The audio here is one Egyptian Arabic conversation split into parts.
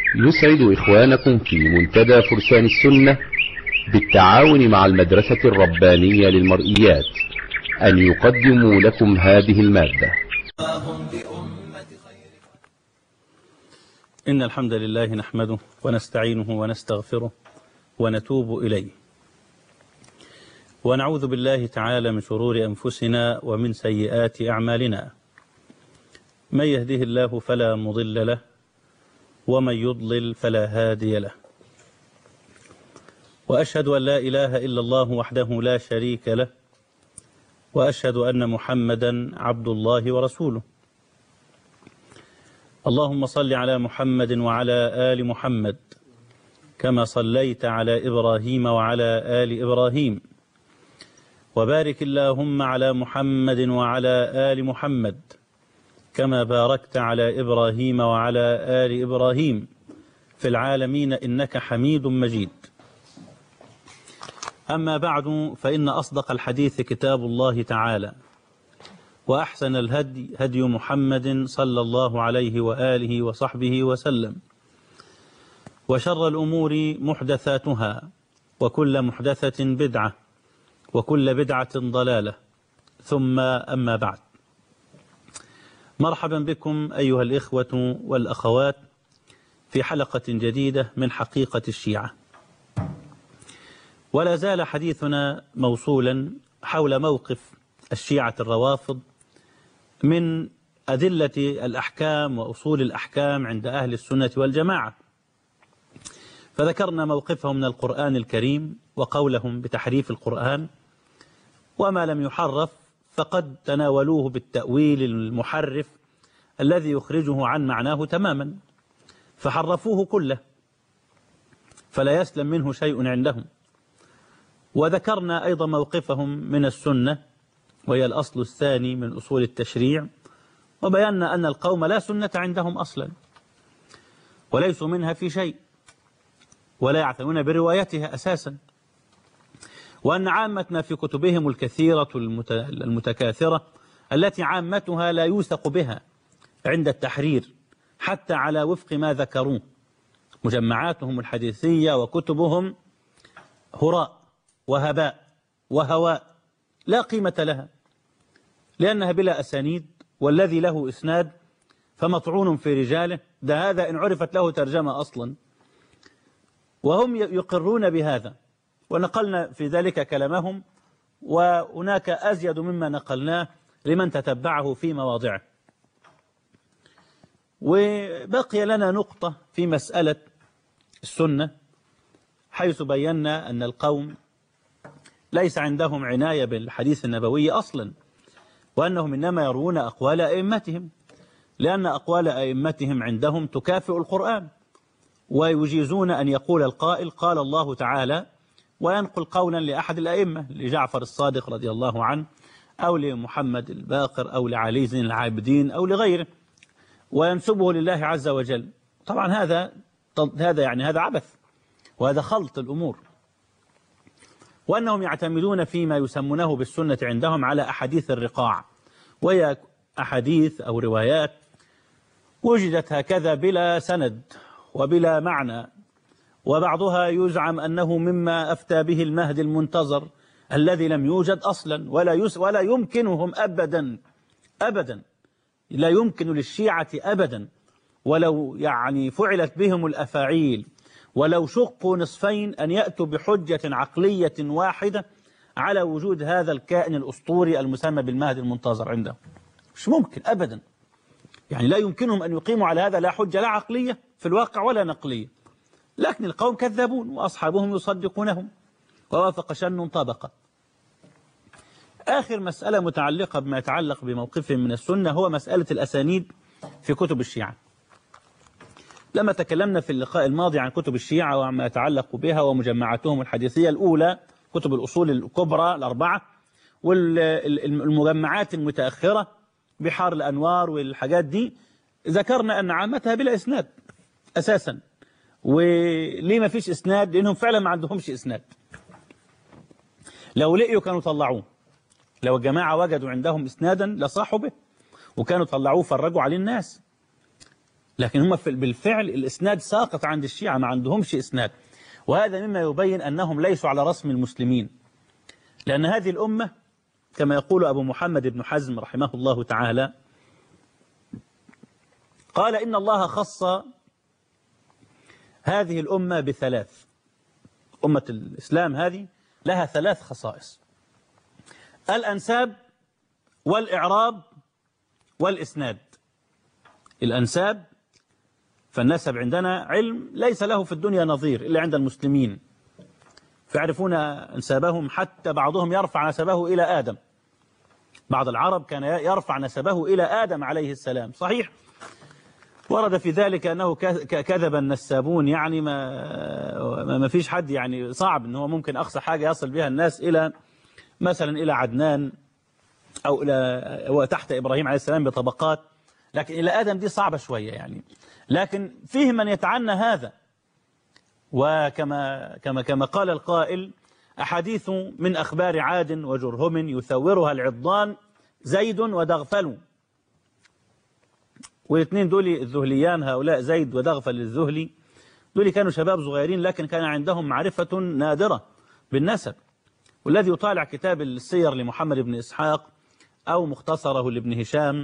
يسعد إخوانكم في منتدى فرسان السنة بالتعاون مع المدرسة الربانية للمرئيات أن يقدموا لكم هذه المادة إن الحمد لله نحمده ونستعينه ونستغفره ونتوب إليه ونعوذ بالله تعالى من شرور أنفسنا ومن سيئات أعمالنا من يهده الله فلا مضل له ومن يضلل فلا هادي له وأشهد أن لا إله إلا الله وحده لا شريك له وأشهد أن محمدا عبد الله ورسوله اللهم صل على محمد وعلى آل محمد كما صليت على إبراهيم وعلى آل إبراهيم وبارك اللهم على محمد وعلى آل محمد كما باركت على إبراهيم وعلى آل إبراهيم في العالمين إنك حميد مجيد أما بعد فإن أصدق الحديث كتاب الله تعالى وأحسن الهدي هدي محمد صلى الله عليه وآله وصحبه وسلم وشر الأمور محدثاتها وكل محدثة بدعة وكل بدعة ضلالة ثم أما بعد مرحبا بكم أيها الإخوة والأخوات في حلقة جديدة من حقيقة الشيعة ولا زال حديثنا موصولا حول موقف الشيعة الروافض من أدلة الأحكام وأصول الأحكام عند أهل السنة والجماعة فذكرنا موقفهم من القرآن الكريم وقولهم بتحريف القرآن وما لم يحرف فقد تناولوه بالتأويل المحرف الذي يخرجه عن معناه تماما فحرفوه كله فلا يسلم منه شيء عندهم وذكرنا أيضا موقفهم من السنة وهي الأصل الثاني من أصول التشريع وبينا أن القوم لا سنة عندهم أصلا وليسوا منها في شيء ولا يعتنون بروايتها أساسا وأن عامة ما في كتبهم الكثيرة المتكاثرة التي عامتها لا يوثق بها عند التحرير حتى على وفق ما ذكروه مجمعاتهم الحديثية وكتبهم هراء وهباء وهواء لا قيمة لها لأنها بلا أسانيد والذي له إسناد فمطعون في رجاله ده هذا إن عرفت له ترجمة أصلا وهم يقرون بهذا ونقلنا في ذلك كلامهم وهناك أزيد مما نقلناه لمن تتبعه في مواضعه وبقي لنا نقطة في مسألة السنة حيث بينا أن القوم ليس عندهم عناية بالحديث النبوي أصلا وأنهم إنما يروون أقوال أئمتهم لأن أقوال أئمتهم عندهم تكافئ القرآن ويجيزون أن يقول القائل قال الله تعالى وينقل قولا لأحد الأئمة لجعفر الصادق رضي الله عنه أو لمحمد الباقر أو لعلي زين العابدين أو لغيره وينسبه لله عز وجل طبعا هذا هذا يعني هذا عبث وهذا خلط الأمور وأنهم يعتمدون فيما يسمونه بالسنة عندهم على أحاديث الرقاع وهي أحاديث أو روايات وجدت هكذا بلا سند وبلا معنى وبعضها يزعم أنه مما أفتى به المهد المنتظر الذي لم يوجد أصلا ولا, يس ولا يمكنهم أبدا أبدا لا يمكن للشيعة أبدا ولو يعني فعلت بهم الأفاعيل ولو شقوا نصفين أن يأتوا بحجة عقلية واحدة على وجود هذا الكائن الأسطوري المسمى بالمهد المنتظر عندهم مش ممكن أبدا يعني لا يمكنهم أن يقيموا على هذا لا حجة لا عقلية في الواقع ولا نقلية لكن القوم كذابون وأصحابهم يصدقونهم ووافق شن طبقة آخر مسألة متعلقة بما يتعلق بموقفهم من السنة هو مسألة الأسانيد في كتب الشيعة لما تكلمنا في اللقاء الماضي عن كتب الشيعة وما يتعلق بها ومجمعاتهم الحديثية الأولى كتب الأصول الكبرى الأربعة والمجمعات المتأخرة بحار الأنوار والحاجات دي ذكرنا أن عامتها بلا إسناد أساسا وليه ما فيش إسناد لأنهم فعلا ما عندهمش إسناد لو لقيوا كانوا طلعوه لو الجماعة وجدوا عندهم إسنادا لصاحوا به وكانوا طلعوه فرجوا عليه الناس لكن هم في- بالفعل الإسناد ساقط عند الشيعة ما عندهمش إسناد وهذا مما يبين أنهم ليسوا على رسم المسلمين لأن هذه الأمة كما يقول أبو محمد بن حزم رحمه الله تعالى قال إن الله خص هذه الأمة بثلاث أمة الإسلام هذه لها ثلاث خصائص الأنساب والإعراب والإسناد الأنساب فالنسب عندنا علم ليس له في الدنيا نظير إلا عند المسلمين فيعرفون أنسابهم حتى بعضهم يرفع نسبه إلى آدم بعض العرب كان يرفع نسبه إلى آدم عليه السلام صحيح ورد في ذلك أنه ك- ك- كذب النسابون يعني ما ما- ما فيش حد يعني صعب أنه ممكن أقصى حاجة يصل بها الناس إلى مثلا إلى عدنان أو إلى وتحت إبراهيم عليه السلام بطبقات لكن إلى آدم دي صعبة شوية يعني لكن فيه من يتعنى هذا وكما كما كما قال القائل أحاديث من أخبار عاد وجرهم يثورها العضان زيد ودغفل والاثنين دول الذهليان هؤلاء زيد ودغفل الذهلي دول كانوا شباب صغيرين لكن كان عندهم معرفة نادرة بالنسب والذي يطالع كتاب السير لمحمد بن إسحاق أو مختصره لابن هشام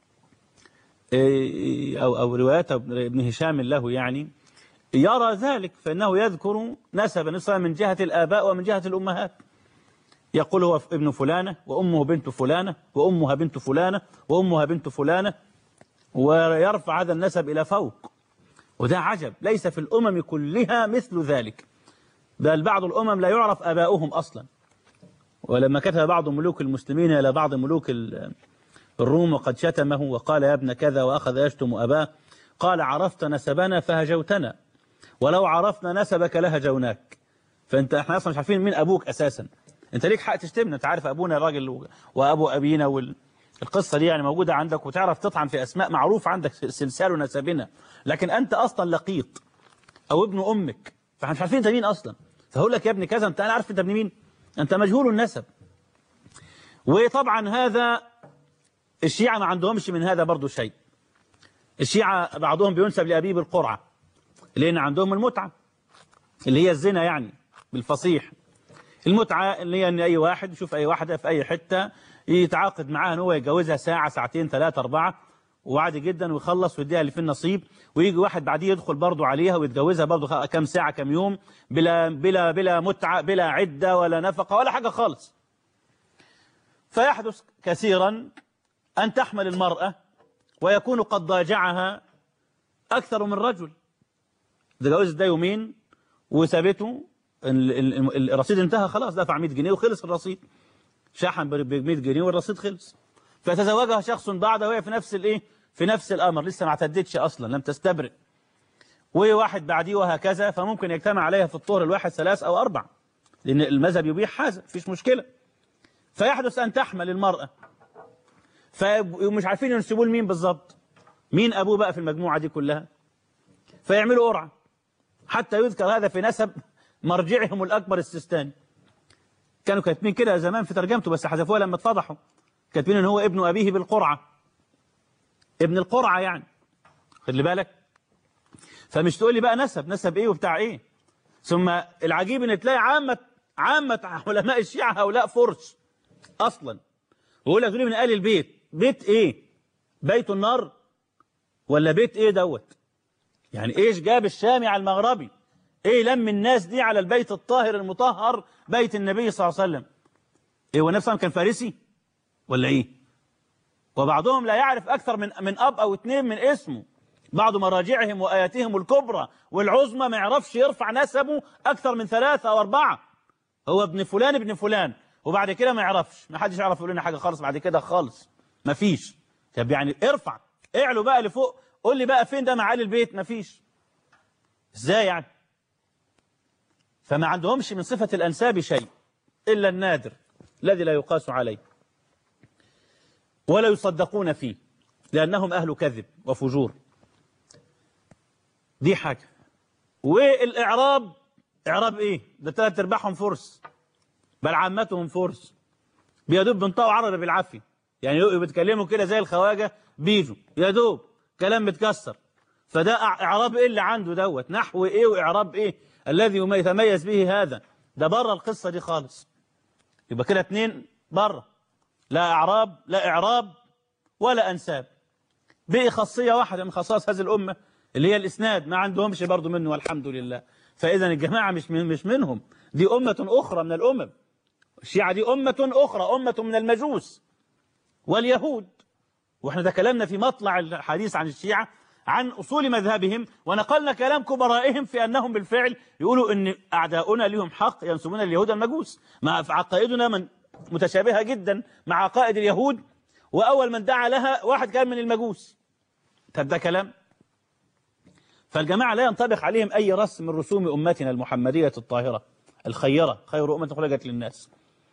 إيه، أو أو روايات ابن هشام له يعني يرى ذلك فإنه يذكر نسب نسبة من جهة الآباء ومن جهة الأمهات يقول هو ابن فلانة وأمه بنت فلانة وأمها بنت فلانة وأمها بنت فلانة ويرفع هذا النسب إلى فوق وده عجب ليس في الأمم كلها مثل ذلك بل بعض الأمم لا يعرف آباؤهم أصلا ولما كتب بعض ملوك المسلمين إلى بعض ملوك ال- الروم وقد شتمه وقال يا ابن كذا وأخذ يشتم أباه قال عرفت نسبنا فهجوتنا ولو عرفنا نسبك لهجوناك فانت احنا اصلا مش عارفين مين ابوك اساسا انت ليك حق تشتمنا انت عارف ابونا الراجل و- وابو ابينا وال... القصة دي يعني موجودة عندك وتعرف تطعن في أسماء معروف عندك سلسال نسبنا لكن أنت أصلا لقيط أو ابن أمك فاحنا مش عارفين أنت مين أصلا فهقول لك يا ابن كذا أنت أنا عارف أنت ابن مين أنت مجهول النسب وطبعا هذا الشيعة ما عندهمش من هذا برضو شيء الشيعة بعضهم بينسب لأبيه بالقرعة لأن عندهم المتعة اللي هي الزنا يعني بالفصيح المتعة اللي هي أن أي واحد يشوف أي واحدة في أي حتة يتعاقد معاها أن هو يتجوزها ساعة ساعتين ثلاثة أربعة وعادي جدا ويخلص ويديها اللي في النصيب ويجي واحد بعديه يدخل برضه عليها ويتجوزها برضه كم ساعة كم يوم بلا بلا بلا متعة بلا عدة ولا نفقة ولا حاجة خالص فيحدث كثيرا أن تحمل المرأة ويكون قد ضاجعها أكثر من رجل ده جوز ده يومين وسابته ال- ال- ال- الرصيد انتهى خلاص دفع 100 جنيه وخلص الرصيد شحن ب 100 جنيه والرصيد خلص فتزوجها شخص بعده وهي في نفس الايه في نفس الامر لسه ما اعتدتش اصلا لم تستبرئ وواحد بعديه وهكذا فممكن يجتمع عليها في الطهر الواحد ثلاث او اربع لان المذهب يبيح هذا مفيش مشكله فيحدث ان تحمل المراه فمش عارفين ينسبوه لمين بالظبط مين ابوه بقى في المجموعه دي كلها فيعملوا قرعه حتى يذكر هذا في نسب مرجعهم الأكبر السيستاني كانوا كاتبين كده زمان في ترجمته بس حذفوها لما اتفضحوا كاتبين ان هو ابن أبيه بالقرعة ابن القرعة يعني خلي بالك فمش تقول لي بقى نسب نسب ايه وبتاع ايه ثم العجيب ان تلاقي عامة عامة علماء الشيعة هؤلاء فرس اصلا ويقول لك دول من آل البيت بيت ايه بيت النار ولا بيت ايه دوت يعني ايش جاب الشامي على المغربي ايه لم الناس دي على البيت الطاهر المطهر بيت النبي صلى الله عليه وسلم ايه هو النبي صلى الله عليه وسلم كان فارسي ولا ايه وبعضهم لا يعرف اكثر من من اب او اثنين من اسمه بعض مراجعهم واياتهم الكبرى والعظمى ما يعرفش يرفع نسبه اكثر من ثلاثة او اربعة هو ابن فلان ابن فلان وبعد كده ما يعرفش ما حدش يعرف يقول لنا حاجه خالص بعد كده خالص ما فيش طب يعني ارفع اعلوا بقى لفوق قول لي بقى فين ده معالي البيت ما فيش ازاي يعني فما عندهمش من صفة الأنساب شيء إلا النادر الذي لا يقاس عليه ولا يصدقون فيه لأنهم أهل كذب وفجور دي حاجة والإعراب إعراب إيه ده ثلاث أرباعهم فرس بل عامتهم فرس بيدوب بنطقوا عربي بالعافية يعني يبقوا بيتكلموا كده زي الخواجة بيجوا يا دوب كلام متكسر فده أع- إعراب إيه اللي عنده دوت نحو إيه وإعراب إيه الذي يمي- يتميز به هذا ده بره القصة دي خالص يبقى كده اتنين بره لا إعراب لا إعراب ولا أنساب بقي خاصية واحدة من خصائص هذه الأمة اللي هي الإسناد ما عندهمش برضو منه والحمد لله فإذا الجماعة مش من مش منهم دي أمة أخرى من الأمم الشيعة دي أمة أخرى أمة من المجوس واليهود واحنا تكلمنا في مطلع الحديث عن الشيعة عن أصول مذهبهم ونقلنا كلام كبرائهم في أنهم بالفعل يقولوا أن أعداؤنا لهم حق ينسبون اليهود المجوس مع عقائدنا من متشابهة جدا مع عقائد اليهود وأول من دعا لها واحد كان من المجوس طب ده كلام فالجماعة لا ينطبق عليهم أي رسم من رسوم أمتنا المحمدية الطاهرة الخيرة خير أمة خلقت للناس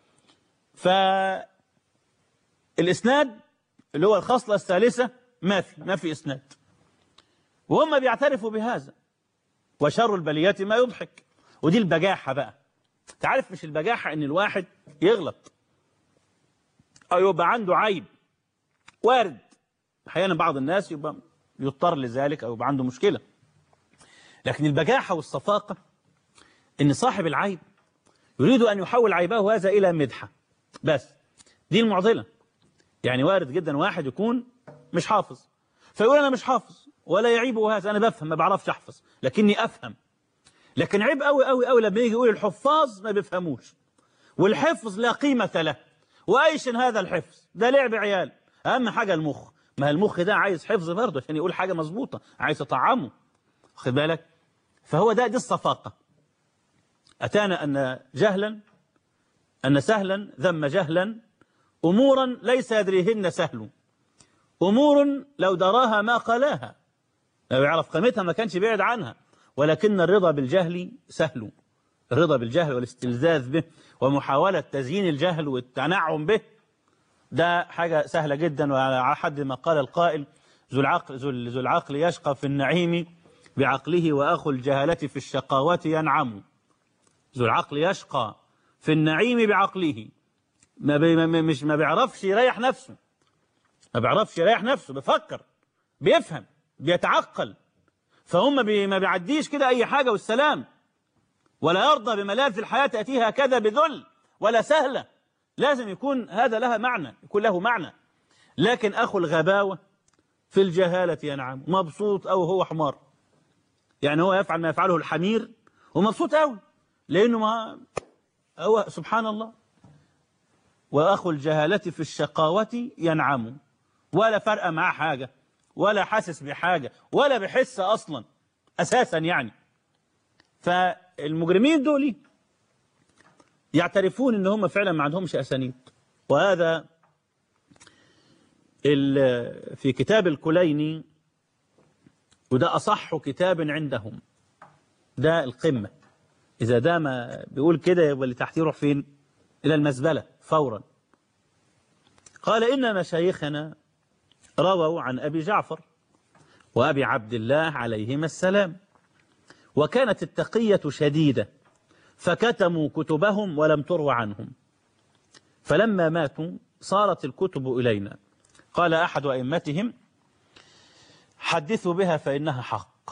فالإسناد اللي هو الخصلة الثالثة ما في ما في إسناد وهم بيعترفوا بهذا وشر البليات ما يضحك ودي البجاحة بقى تعرف مش البجاحة إن الواحد يغلط أو يبقى عنده عيب وارد أحيانا بعض الناس يبقى يضطر لذلك أو يبقى عنده مشكلة لكن البجاحة والصفاقة إن صاحب العيب يريد أن يحول عيبه هذا إلى مدحة بس دي المعضلة يعني وارد جدا واحد يكون مش حافظ فيقول أنا مش حافظ ولا يعيبه هذا أنا بفهم ما بعرفش أحفظ لكني أفهم لكن عيب قوي قوي قوي لما يجي يقول الحفاظ ما بيفهموش والحفظ لا قيمة له وأيش هذا الحفظ ده لعب عيال أهم حاجة المخ ما المخ ده عايز حفظ برضه عشان يقول حاجة مظبوطة عايز يطعمه خد بالك فهو ده دي الصفاقة أتانا أن جهلا أن سهلا ذم جهلا أمورا ليس يدريهن سهل أمور لو دراها ما قلاها لو يعرف قيمتها ما كانش بعد عنها ولكن الرضا بالجهل سهل الرضا بالجهل والاستلذاذ به ومحاولة تزيين الجهل والتنعم به ده حاجة سهلة جدا وعلى حد ما قال القائل ذو العقل, ذو ذو العقل يشقى في النعيم بعقله وأخو الجهالة في الشقاوة ينعم ذو العقل يشقى في النعيم بعقله ما بي ما مش ما بيعرفش يريح نفسه ما بيعرفش يريح نفسه بيفكر بيفهم بيتعقل فهم بي ما بيعديش كده أي حاجة والسلام ولا يرضى بملاذ الحياة تأتيها كذا بذل ولا سهلة لازم يكون هذا لها معنى يكون له معنى لكن أخو الغباوة في الجهالة ينعم مبسوط أو هو حمار يعني هو يفعل ما يفعله الحمير ومبسوط أوي لأنه ما هو سبحان الله وأخو الجهالة في الشقاوة ينعم ولا فرق معاه حاجة ولا حاسس بحاجة ولا بحس أصلا أساسا يعني فالمجرمين دول يعترفون ان هم فعلا ما عندهمش اسانيد وهذا في كتاب الكليني وده اصح كتاب عندهم ده القمه اذا ده ما بيقول كده يبقى اللي تحتيه يروح فين الى المزبله فورا قال ان مشايخنا رووا عن ابي جعفر وابي عبد الله عليهما السلام وكانت التقيه شديده فكتموا كتبهم ولم ترو عنهم فلما ماتوا صارت الكتب إلينا قال أحد أئمتهم حدثوا بها فإنها حق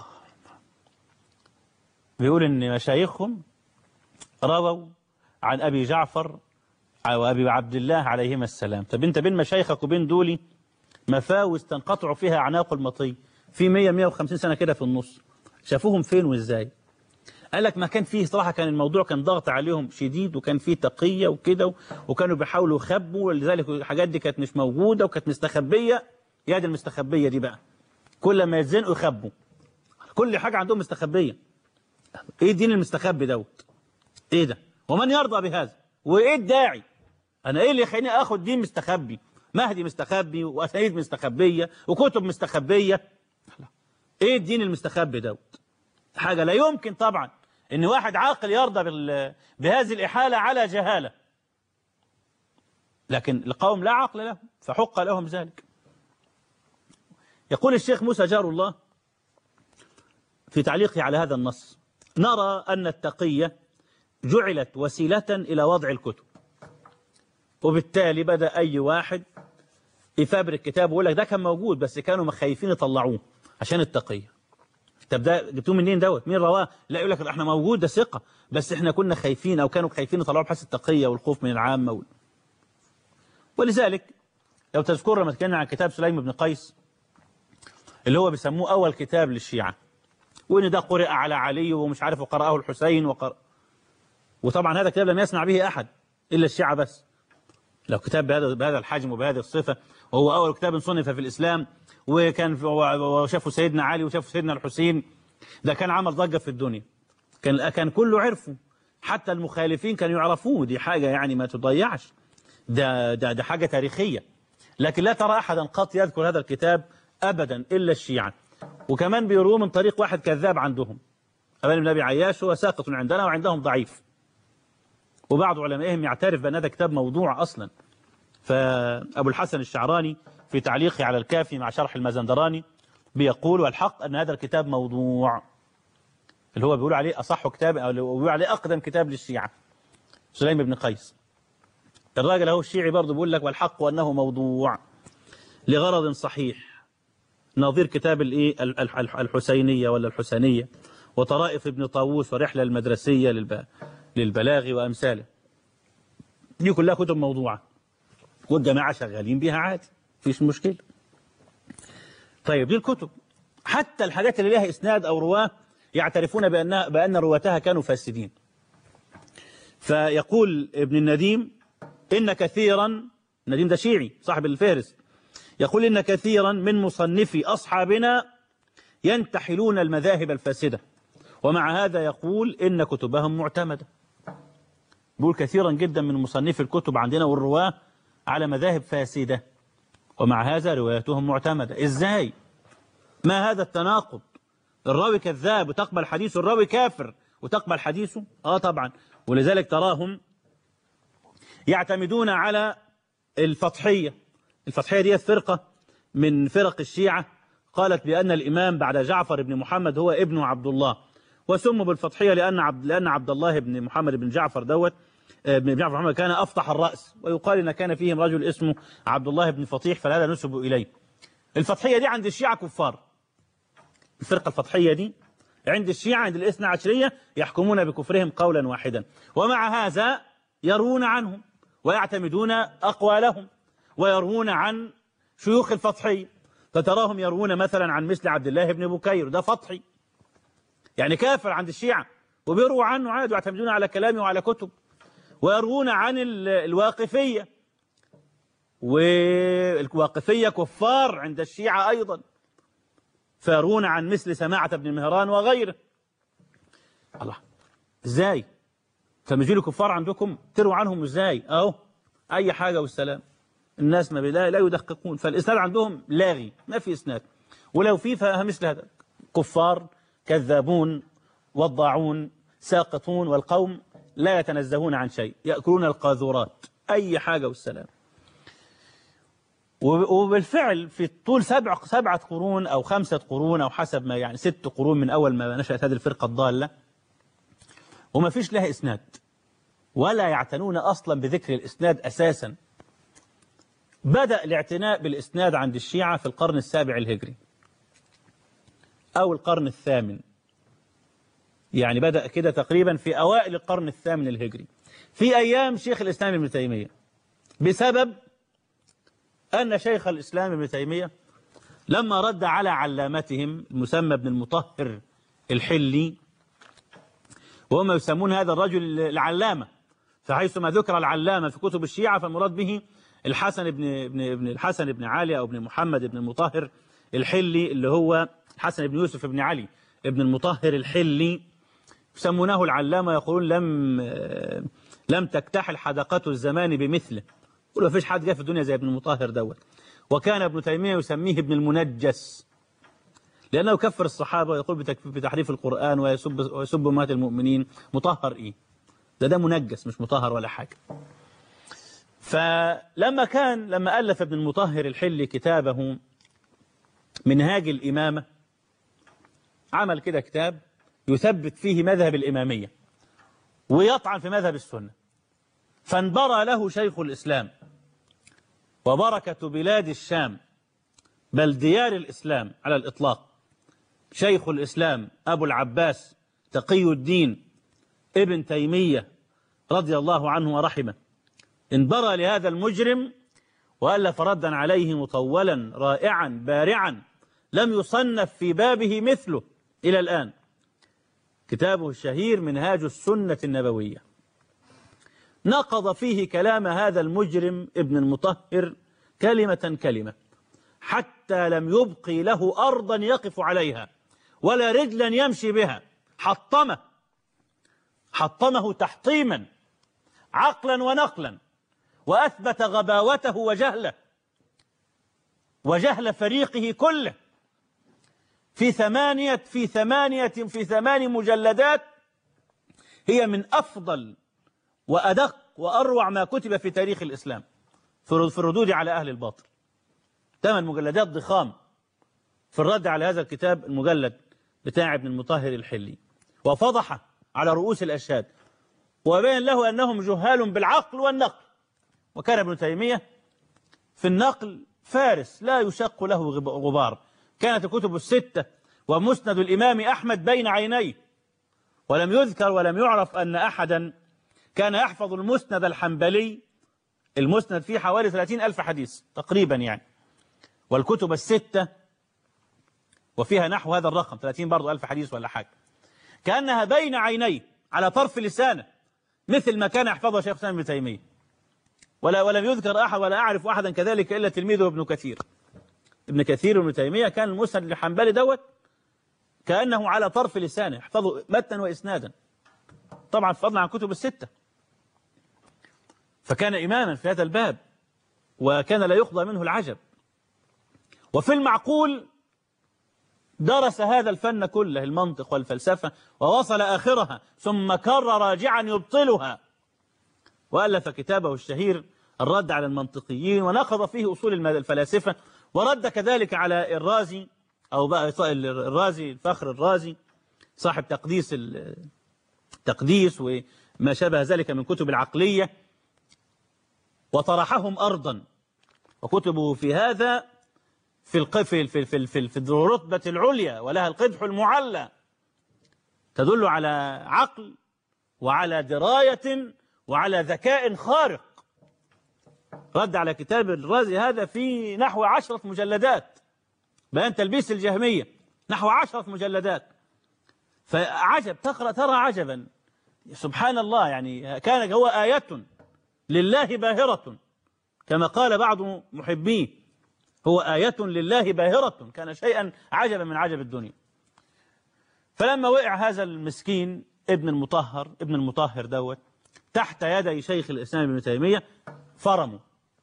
بيقول إن مشايخهم رووا عن أبي جعفر وأبي عبد الله عليهما السلام طب أنت بين مشايخك وبين دولي مفاوز تنقطع فيها أعناق المطي في 100 150 سنة كده في النص شافوهم فين وإزاي قال لك ما كان فيه صراحة كان الموضوع كان ضغط عليهم شديد وكان فيه تقية وكده وكانوا بيحاولوا يخبوا ولذلك الحاجات دي كانت مش موجودة وكانت مستخبية يا دي المستخبية دي بقى كل ما يتزنقوا يخبوا كل حاجة عندهم مستخبية ايه الدين المستخبي دوت ايه ده ومن يرضى بهذا وايه الداعي انا ايه اللي يخليني اخد دين مستخبي مهدي مستخبي واسانيد مستخبية وكتب مستخبية ايه الدين المستخبي دوت حاجة لا يمكن طبعا ان واحد عاقل يرضى بهذه الإحالة على جهالة لكن القوم لا عقل لهم فحق لهم ذلك يقول الشيخ موسى جار الله في تعليقه على هذا النص نرى أن التقية جعلت وسيلة إلى وضع الكتب وبالتالي بدأ أي واحد يفبرك كتاب ويقول لك ده كان موجود بس كانوا مخايفين يطلعوه عشان التقية طب ده جبتوه منين دوت مين رواه لا يقول لك احنا موجود ده ثقه بس احنا كنا خايفين او كانوا خايفين يطلعوا بحث التقيه والخوف من العامه وال... ولذلك لو تذكر لما تكلمنا عن كتاب سليم بن قيس اللي هو بيسموه اول كتاب للشيعه وان ده قرئ على علي ومش عارف وقرأه الحسين وقرأ وطبعا هذا كتاب لم يسمع به احد الا الشيعه بس لو كتاب بهذا بهذا الحجم وبهذه الصفه وهو اول كتاب صنف في الاسلام وكان في وشافوا سيدنا علي وشافوا سيدنا الحسين ده كان عمل ضجه في الدنيا كان كان كله عرفه حتى المخالفين كانوا يعرفوه دي حاجه يعني ما تضيعش ده ده ده حاجه تاريخيه لكن لا ترى احدا قط يذكر هذا الكتاب ابدا الا الشيعه وكمان بيروه من طريق واحد كذاب عندهم أبان بن أبي عياش هو ساقط عندنا وعندهم ضعيف وبعض علمائهم يعترف بأن هذا كتاب موضوع أصلا فأبو الحسن الشعراني في تعليقه على الكافي مع شرح المازندراني بيقول والحق أن هذا الكتاب موضوع اللي هو بيقول عليه أصح كتاب أو بيقول عليه أقدم كتاب للشيعة سليم بن قيس الراجل هو الشيعي برضه بيقول لك والحق أنه موضوع لغرض صحيح نظير كتاب الايه الحسينية ولا الحسينية وطرائف ابن طاووس ورحلة المدرسية للب... للبلاغ وأمثاله دي كلها كتب موضوعة والجماعة شغالين بيها عادي مفيش مشكلة طيب دي الكتب حتى الحاجات اللي لها إسناد أو رواه يعترفون بأن بأن رواتها كانوا فاسدين فيقول ابن النديم إن كثيرا النديم ده شيعي صاحب الفهرس يقول إن كثيرا من مصنفي أصحابنا ينتحلون المذاهب الفاسدة ومع هذا يقول إن كتبهم معتمدة بيقول كثيرا جدا من مصنفي الكتب عندنا والرواة على مذاهب فاسدة ومع هذا رواياتهم معتمدة إزاي؟ ما هذا التناقض الراوي كذاب وتقبل حديثه الراوي كافر وتقبل حديثه آه طبعا ولذلك تراهم يعتمدون على الفضحية الفضحية دي فرقة من فرق الشيعة قالت بأن الإمام بعد جعفر بن محمد هو ابن عبد الله وسموا بالفضحية لأن عبد لأن عبد الله بن محمد بن جعفر دوت بن جعفر محمد كان أفطح الرأس ويقال إن كان فيهم رجل اسمه عبد الله بن فطيح فهذا نسب إليه الفضحية دي عند الشيعة كفار الفرقة الفضحية دي عند الشيعة عند الاثنى عشرية يحكمون بكفرهم قولا واحدا ومع هذا يروون عنهم ويعتمدون أقوالهم ويروون عن شيوخ الفضحية فتراهم يروون مثلا عن مثل عبد الله بن بكير ده فضحي يعني كافر عند الشيعة وبيروا عنه عاد ويعتمدون على كلامه وعلى كتب ويروون عن الواقفية والواقفية كفار عند الشيعة أيضا فيرون عن مثل سماعة بن مهران وغيره الله ازاي فمش دول كفار عندكم تروا عنهم ازاي اهو اي حاجة والسلام الناس ما لا, لا يدققون فالإسناد عندهم لاغي ما في إسناد ولو في فمثل هذا كفار كذابون وضاعون ساقطون والقوم لا يتنزهون عن شيء يأكلون القاذورات أي حاجة والسلام وبالفعل في طول سبع سبعة قرون أو خمسة قرون أو حسب ما يعني ست قرون من أول ما نشأت هذه الفرقة الضالة وما فيش لها إسناد ولا يعتنون أصلا بذكر الإسناد أساسا بدأ الاعتناء بالإسناد عند الشيعة في القرن السابع الهجري أو القرن الثامن يعني بدأ كده تقريبا في أوائل القرن الثامن الهجري في أيام شيخ الإسلام ابن تيمية بسبب أن شيخ الإسلام ابن تيمية لما رد على علامتهم المسمى ابن المطهر الحلي وهم يسمون هذا الرجل العلامة فحيث ما ذكر العلامة في كتب الشيعة فالمراد به الحسن بن ابن ابن الحسن بن علي او ابن محمد بن المطهر الحلي اللي هو الحسن بن يوسف بن علي ابن المطهر الحلي يسمونه العلامة يقولون لم لم تكتحل حدقة الزمان بمثله يقولوا ما فيش حد جاء في الدنيا زي ابن المطهر دوت وكان ابن تيمية يسميه ابن المنجس لأنه يكفر الصحابة ويقول بتحريف القرآن ويسب ويسب أمهات المؤمنين مطهر إيه ده ده منجس مش مطهر ولا حاجة فلما كان لما ألف ابن المطهر الحلي كتابه منهاج الإمامة عمل كده كتاب يثبت فيه مذهب الإمامية ويطعن في مذهب السنة فانبرى له شيخ الإسلام وبركة بلاد الشام بل ديار الإسلام على الإطلاق شيخ الإسلام أبو العباس تقي الدين ابن تيمية رضي الله عنه ورحمه انبرى لهذا المجرم وألف ردا عليه مطولا رائعا بارعا لم يصنف في بابه مثله إلى الآن كتابه الشهير منهاج السنة النبوية نقض فيه كلام هذا المجرم ابن المطهر كلمة كلمة حتى لم يبقي له أرضا يقف عليها ولا رجلا يمشي بها حطمه حطمه تحطيما عقلا ونقلا وأثبت غباوته وجهله وجهل فريقه كله في ثمانية في ثمانية في ثمان مجلدات هي من أفضل وأدق وأروع ما كتب في تاريخ الإسلام في الردود على أهل الباطل ثمان مجلدات ضخام في الرد على هذا الكتاب المجلد بتاع ابن المطهر الحلي وفضح على رؤوس الأشهاد وبين له أنهم جهال بالعقل والنقل وكان ابن تيمية في النقل فارس لا يشق له غبار كانت الكتب الستة ومسند الإمام أحمد بين عينيه ولم يذكر ولم يعرف أن أحدا كان يحفظ المسند الحنبلي المسند فيه حوالي 30 ألف حديث تقريبا يعني والكتب الستة وفيها نحو هذا الرقم 30 برضو ألف حديث ولا حاجة كأنها بين عينيه على طرف لسانه مثل ما كان يحفظه شيخ الإسلام ابن تيمية ولا ولم يذكر أحد ولا أعرف أحدا كذلك إلا تلميذه ابن كثير ابن كثير وابن تيمية كان المسند الحنبلي دوت كأنه على طرف لسانه يحفظه متنا وإسنادا طبعا فضلا عن كتب الستة فكان إماما في هذا الباب وكان لا يقضى منه العجب وفي المعقول درس هذا الفن كله المنطق والفلسفة ووصل آخرها ثم كر راجعا يبطلها وألف كتابه الشهير الرد على المنطقيين ونقض فيه أصول الفلاسفة ورد كذلك على الرازي أو بقى الرازي الفخر الرازي صاحب تقديس التقديس وما شابه ذلك من كتب العقلية وطرحهم أرضا وكتبه في هذا في القفل في في في في الرتبة العليا ولها القدح المعلى تدل على عقل وعلى دراية وعلى ذكاء خارق رد على كتاب الرازي هذا في نحو عشرة مجلدات بيان تلبيس الجهمية نحو عشرة مجلدات فعجب تقرأ ترى عجبا سبحان الله يعني كان هو آية لله باهرة كما قال بعض محبيه هو آية لله باهرة كان شيئا عجبا من عجب الدنيا فلما وقع هذا المسكين ابن المطهر ابن المطهر دوت تحت يدي شيخ الإسلام ابن تيمية فرموا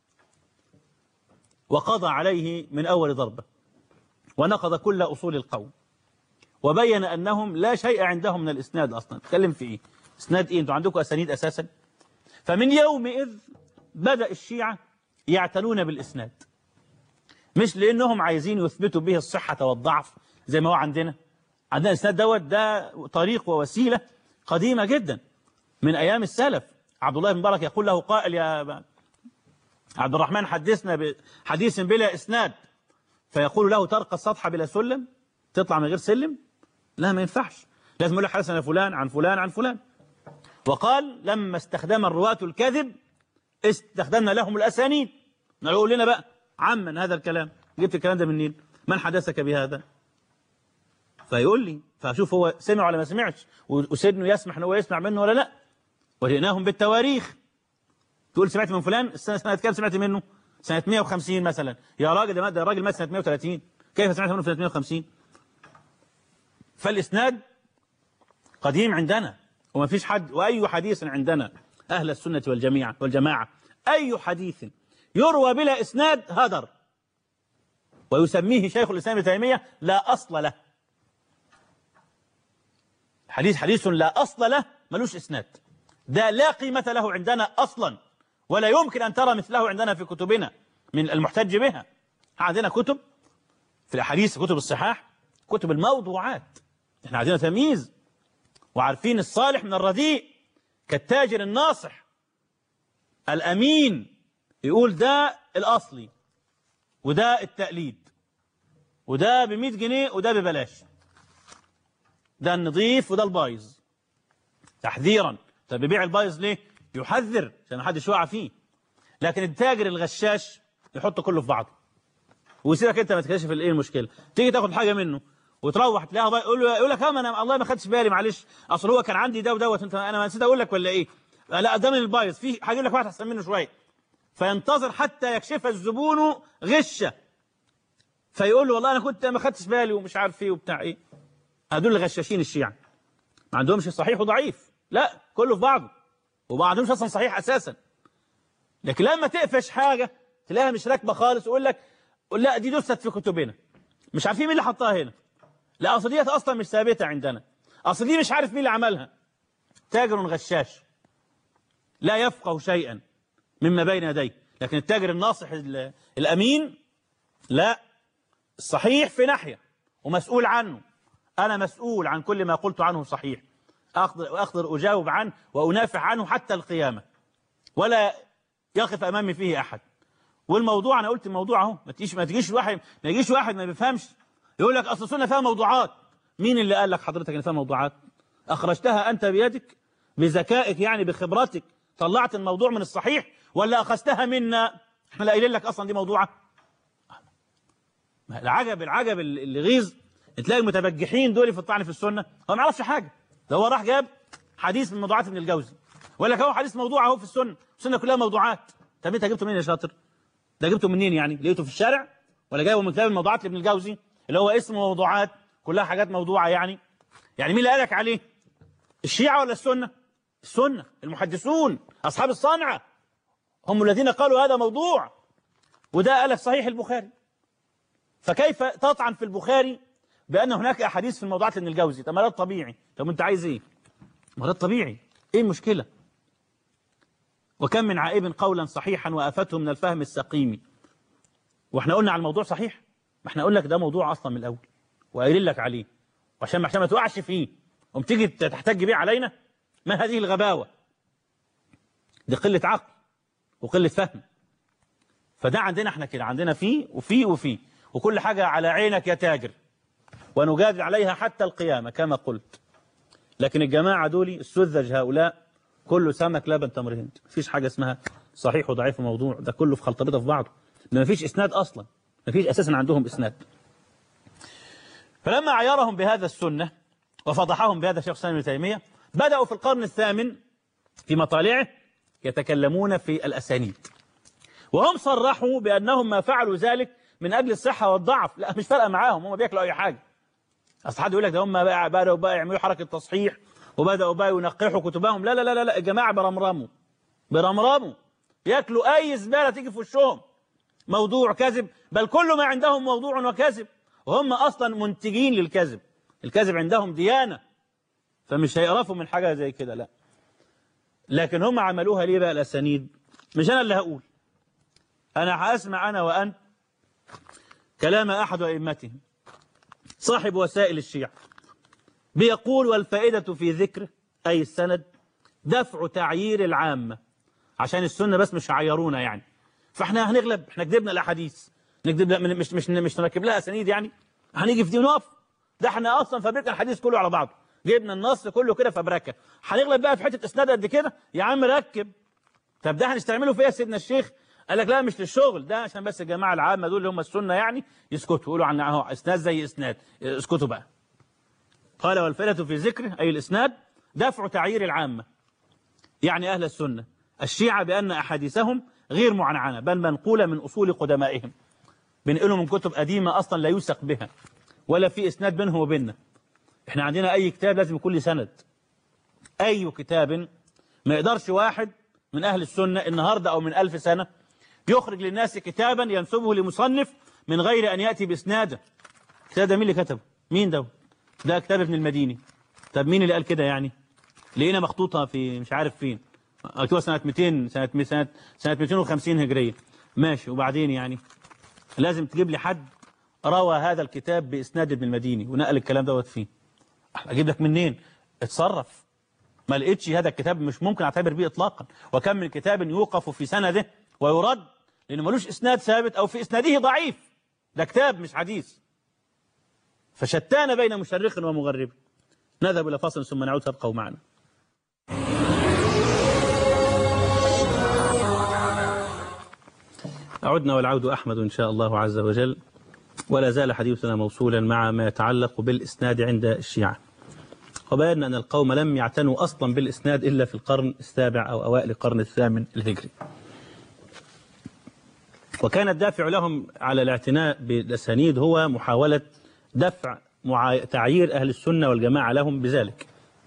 وقضى عليه من أول ضربة ونقض كل أصول القوم وبين أنهم لا شيء عندهم من الإسناد أصلا تكلم في إيه إسناد إيه أنتوا عندكم أسانيد أساسا فمن يومئذ بدأ الشيعة يعتنون بالإسناد مش لأنهم عايزين يثبتوا به الصحة والضعف زي ما هو عندنا عندنا الإسناد دوت ده طريق ووسيلة قديمة جدا من أيام السلف عبد الله بن مبارك يقول له قائل يا عبد الرحمن حدثنا بحديث بلا إسناد فيقول له ترقى السطح بلا سلم تطلع من غير سلم لا ما ينفعش لازم يقول له حدثنا فلان عن فلان عن فلان وقال لما استخدم الرواة الكذب استخدمنا لهم الأسانيد نقول لنا بقى عمن هذا الكلام جبت الكلام ده منين من حدثك بهذا فيقول لي فاشوف هو سمع ولا ما سمعش وسيدنا يسمح ان هو يسمع منه ولا لا وجئناهم بالتواريخ تقول سمعت من فلان السنة سنة كام سمعت منه سنة 150 مثلا يا راجل ده ده الراجل مات سنة 130 كيف سمعت منه في سنة 150 فالإسناد قديم عندنا وما فيش حد وأي حديث عندنا أهل السنة والجميع والجماعة أي حديث يروى بلا إسناد هدر ويسميه شيخ الإسلام ابن تيمية لا أصل له حديث حديث لا أصل له ملوش إسناد ده لا قيمة له عندنا أصلا ولا يمكن أن ترى مثله عندنا في كتبنا من المحتج بها عندنا كتب في الأحاديث كتب الصحاح كتب الموضوعات احنا عندنا تمييز وعارفين الصالح من الرديء كالتاجر الناصح الأمين يقول ده الأصلي وده التقليد وده ب 100 جنيه وده ببلاش ده النظيف وده البايظ تحذيرا طب بيبيع البايظ ليه يحذر عشان ما حدش يقع فيه لكن التاجر الغشاش يحط كله في بعضه ويسيبك انت ما تكتشف ايه المشكله تيجي تاخد حاجه منه وتروح تلاقيها بقى يقول له يقول لك اه انا الله ما خدتش بالي معلش اصل هو كان عندي ده ودوت انت انا نسيت اقول لك ولا ايه لا ده من البايظ في هجيب لك واحد احسن منه شويه فينتظر حتى يكشف الزبون غشه فيقول له والله انا كنت ما خدتش بالي ومش عارف ايه وبتاع ايه هدول غشاشين الشيعة ما عندهمش صحيح وضعيف لا كله في بعضه وما عندهمش اصلا صحيح اساسا لكن لما تقفش حاجه تلاقيها مش راكبه خالص ويقول لك لا دي دست في كتبنا مش عارفين مين اللي حطها هنا لا اصل ديت اصلا مش ثابته عندنا اصل دي مش عارف مين اللي عملها تاجر غشاش لا يفقه شيئا مما بين يديه لكن التاجر الناصح ال- الامين لا الصحيح في ناحيه ومسؤول عنه انا مسؤول عن كل ما قلت عنه صحيح اقدر اقدر اجاوب عنه وانافع عنه حتى القيامه ولا يقف امامي فيه احد والموضوع انا قلت الموضوع اهو ما تجيش ما تجيش واحد ما يجيش واحد ما بيفهمش يقول لك اصل السنه فيها موضوعات مين اللي قال لك حضرتك ان فيها موضوعات اخرجتها انت بيدك بذكائك يعني بخبرتك طلعت الموضوع من الصحيح ولا اخذتها منا احنا لا قايلين لك اصلا دي موضوعه ما العجب العجب اللي غيظ تلاقي المتبجحين دول في الطعن في السنه هو ما يعرفش حاجه ده هو راح جاب حديث من موضوعات ابن الجوزي ولا هو حديث موضوع اهو في السنه السنه كلها موضوعات طب انت جبته منين يا شاطر ده جبته منين يعني لقيته في الشارع ولا جايبه من كتاب الموضوعات لابن الجوزي اللي هو اسمه موضوعات كلها حاجات موضوعه يعني يعني مين اللي قالك عليه الشيعة ولا السنة السنة المحدثون أصحاب الصنعة هم الذين قالوا هذا موضوع وده قال صحيح البخاري فكيف تطعن في البخاري بأن هناك أحاديث في الموضوعات لابن الجوزي طب ما ده الطبيعي طب أنت عايز إيه ما ده الطبيعي إيه المشكلة وكم من عائب قولا صحيحا وآفته من الفهم السقيم واحنا قلنا على الموضوع صحيح ما احنا قلنا لك ده موضوع أصلا من الأول وقايلين لك عليه وعشان عشان ما تقعش فيه قوم تيجي تحتج بيه علينا ما هذه الغباوة دي قلة عقل وقلة فهم فده عندنا احنا كده عندنا فيه وفيه وفيه وكل حاجة على عينك يا تاجر ونجادل عليها حتى القيامة كما قلت لكن الجماعة دول السذج هؤلاء كله سمك لبن تمر هند مفيش حاجة اسمها صحيح وضعيف موضوع ده كله في خلطبيطة في بعضه ما مفيش إسناد أصلا مفيش أساسا عندهم إسناد فلما عيرهم بهذا السنة وفضحهم بهذا الشيخ سالم بن تيمية بدأوا في القرن الثامن في مطالعه يتكلمون في الأسانيد وهم صرحوا بأنهم ما فعلوا ذلك من أجل الصحة والضعف لا مش فارقة معاهم هم بياكلوا أي حاجة أصل حد يقول لك ده هم بقى بدأوا بقى يعملوا حركة تصحيح وبدأوا بقى ينقحوا كتبهم لا لا لا لا, لا الجماعة برمرموا برمرموا ياكلوا أي زبالة تيجي في وشهم موضوع كذب بل كل ما عندهم موضوع وكذب وهم أصلا منتجين للكذب الكذب عندهم ديانة فمش هيقرفوا من حاجة زي كده لا لكن هم عملوها ليه بقى الأسانيد مش أنا اللي هقول أنا هأسمع أنا وأنت كلام أحد أئمتهم صاحب وسائل الشيعة بيقول والفائدة في ذكره أي السند دفع تعيير العامة عشان السنة بس مش هيعيرونا يعني فاحنا هنغلب احنا كذبنا الأحاديث نكذب مش مش مش نركب لها أسانيد يعني هنيجي في دي ونقف ده احنا أصلا فبركنا الحديث كله على بعضه جبنا النص كله كده فبركة هنغلب بقى في حتة إسناد قد كده يا عم ركب طب ده هنستعمله فيها سيدنا الشيخ قال لك لا مش للشغل ده عشان بس الجماعة العامة دول اللي هم السنة يعني يسكتوا يقولوا عن اهو اسناد زي اسناد اسكتوا بقى قال والفائدة في ذكره أي الإسناد دفع تعيير العامة يعني أهل السنة الشيعة بأن أحاديثهم غير معنعنة بل منقولة من أصول قدمائهم بنقلوا من كتب قديمة أصلا لا يوثق بها ولا في إسناد بينهم وبيننا احنا عندنا أي كتاب لازم يكون له سند أي كتاب ما يقدرش واحد من أهل السنة النهاردة أو من ألف سنة يخرج للناس كتابا ينسبه لمصنف من غير أن يأتي بإسناده الكتاب ده مين اللي كتبه مين ده ده كتاب ابن المديني طب مين اللي قال كده يعني لقينا مخطوطة في مش عارف فين مكتوبة سنة 200 سنة سنة سنة 250 هجرية ماشي وبعدين يعني لازم تجيب لي حد روى هذا الكتاب بإسناد ابن المديني ونقل الكلام دوت فيه أجيب لك منين اتصرف ما لقيتش هذا الكتاب مش ممكن اعتبر به اطلاقا وكم من كتاب يوقف في سنده ويرد لانه ملوش اسناد ثابت او في اسناده ضعيف ده كتاب مش حديث فشتان بين مشرق ومغرب نذهب إلى فاصل ثم نعود تبقوا معنا عدنا والعود أحمد إن شاء الله عز وجل ولا زال حديثنا موصولا مع ما يتعلق بالإسناد عند الشيعة وبينا أن القوم لم يعتنوا أصلا بالإسناد إلا في القرن السابع أو أوائل القرن الثامن الهجري وكان الدافع لهم على الاعتناء بالأسانيد هو محاولة دفع معا... تعيير أهل السنة والجماعة لهم بذلك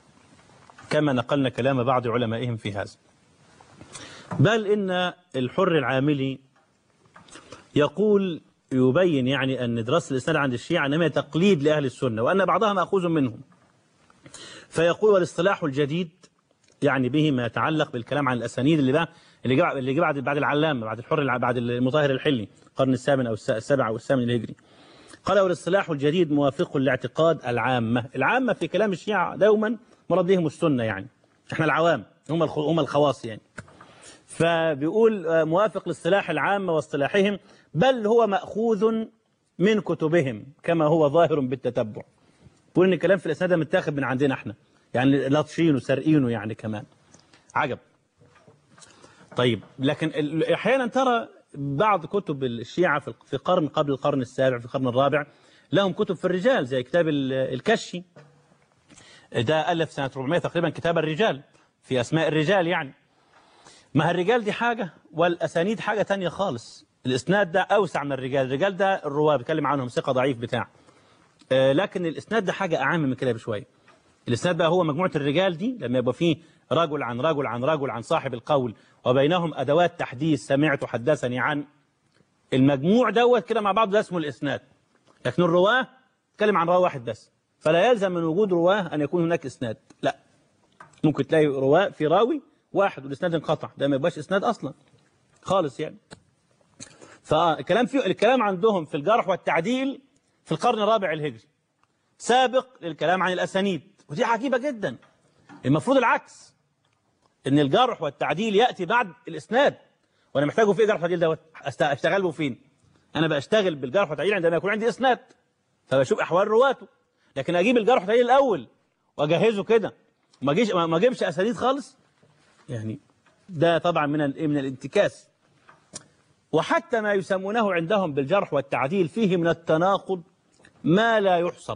كما نقلنا كلام بعض علمائهم في هذا بل إن الحر العاملي يقول يبين يعني أن دراسة الإسناد عند الشيعة إنما تقليد لأهل السنة وأن بعضها مأخوذ منهم فيقول والاصطلاح الجديد يعني به ما يتعلق بالكلام عن الأسانيد اللي بقى اللي جاء اللي جاء بعد بعد العلامة بعد الحر الع- بعد المطهر الحلي القرن الثامن أو الس- السابع أو الثامن الهجري قال والاصطلاح الجديد موافق لاعتقاد العامة العامة في كلام الشيعة دوما مراد بهم السنة يعني احنا العوام هم الخ- هم الخواص يعني فبيقول آه، موافق لاصطلاح العامة واصطلاحهم بل هو مأخوذ من كتبهم كما هو ظاهر بالتتبع بيقول ان الكلام في الاسناد ده متاخد من عندنا احنا يعني لطشينه سرقينه يعني كمان عجب طيب لكن ال- احيانا ترى بعض كتب الشيعة في في قرن قبل القرن السابع في القرن الرابع لهم كتب في الرجال زي كتاب ال- الكشي ده ألف سنة 400 تقريبا كتاب الرجال في أسماء الرجال يعني ما الرجال دي حاجة والأسانيد حاجة تانية خالص الإسناد ده أوسع من الرجال الرجال ده الرواة بيتكلم عنهم ثقة ضعيف بتاع آه، لكن الإسناد ده حاجة أعم من كده بشوية الإسناد بقى هو مجموعة الرجال دي لما يبقى فيه رجل عن رجل عن رجل عن صاحب القول وبينهم أدوات تحديث سمعت حدثني عن المجموع دوت كده مع بعض ده اسمه الإسناد لكن الرواه تكلم عن رواه واحد بس فلا يلزم من وجود رواه أن يكون هناك إسناد لا ممكن تلاقي رواه في راوي واحد والإسناد انقطع ده ما يبقاش إسناد أصلا خالص يعني فالكلام فيه الكلام عندهم في الجرح والتعديل في القرن الرابع الهجري سابق للكلام عن الأسانيد ودي عجيبة جدا المفروض العكس ان الجرح والتعديل يأتي بعد الإسناد وأنا محتاجه في إيه جرح وتعديل دوت أست- أشتغل به فين أنا بشتغل بالجرح والتعديل عندما يكون عندي إسناد فبشوف أحوال رواته لكن أجيب الجرح والتعديل الأول وأجهزه كده وما أجيش ما أجيبش أسانيد خالص يعني ده طبعا من ال- من الانتكاس وحتى ما يسمونه عندهم بالجرح والتعديل فيه من التناقض ما لا يحصر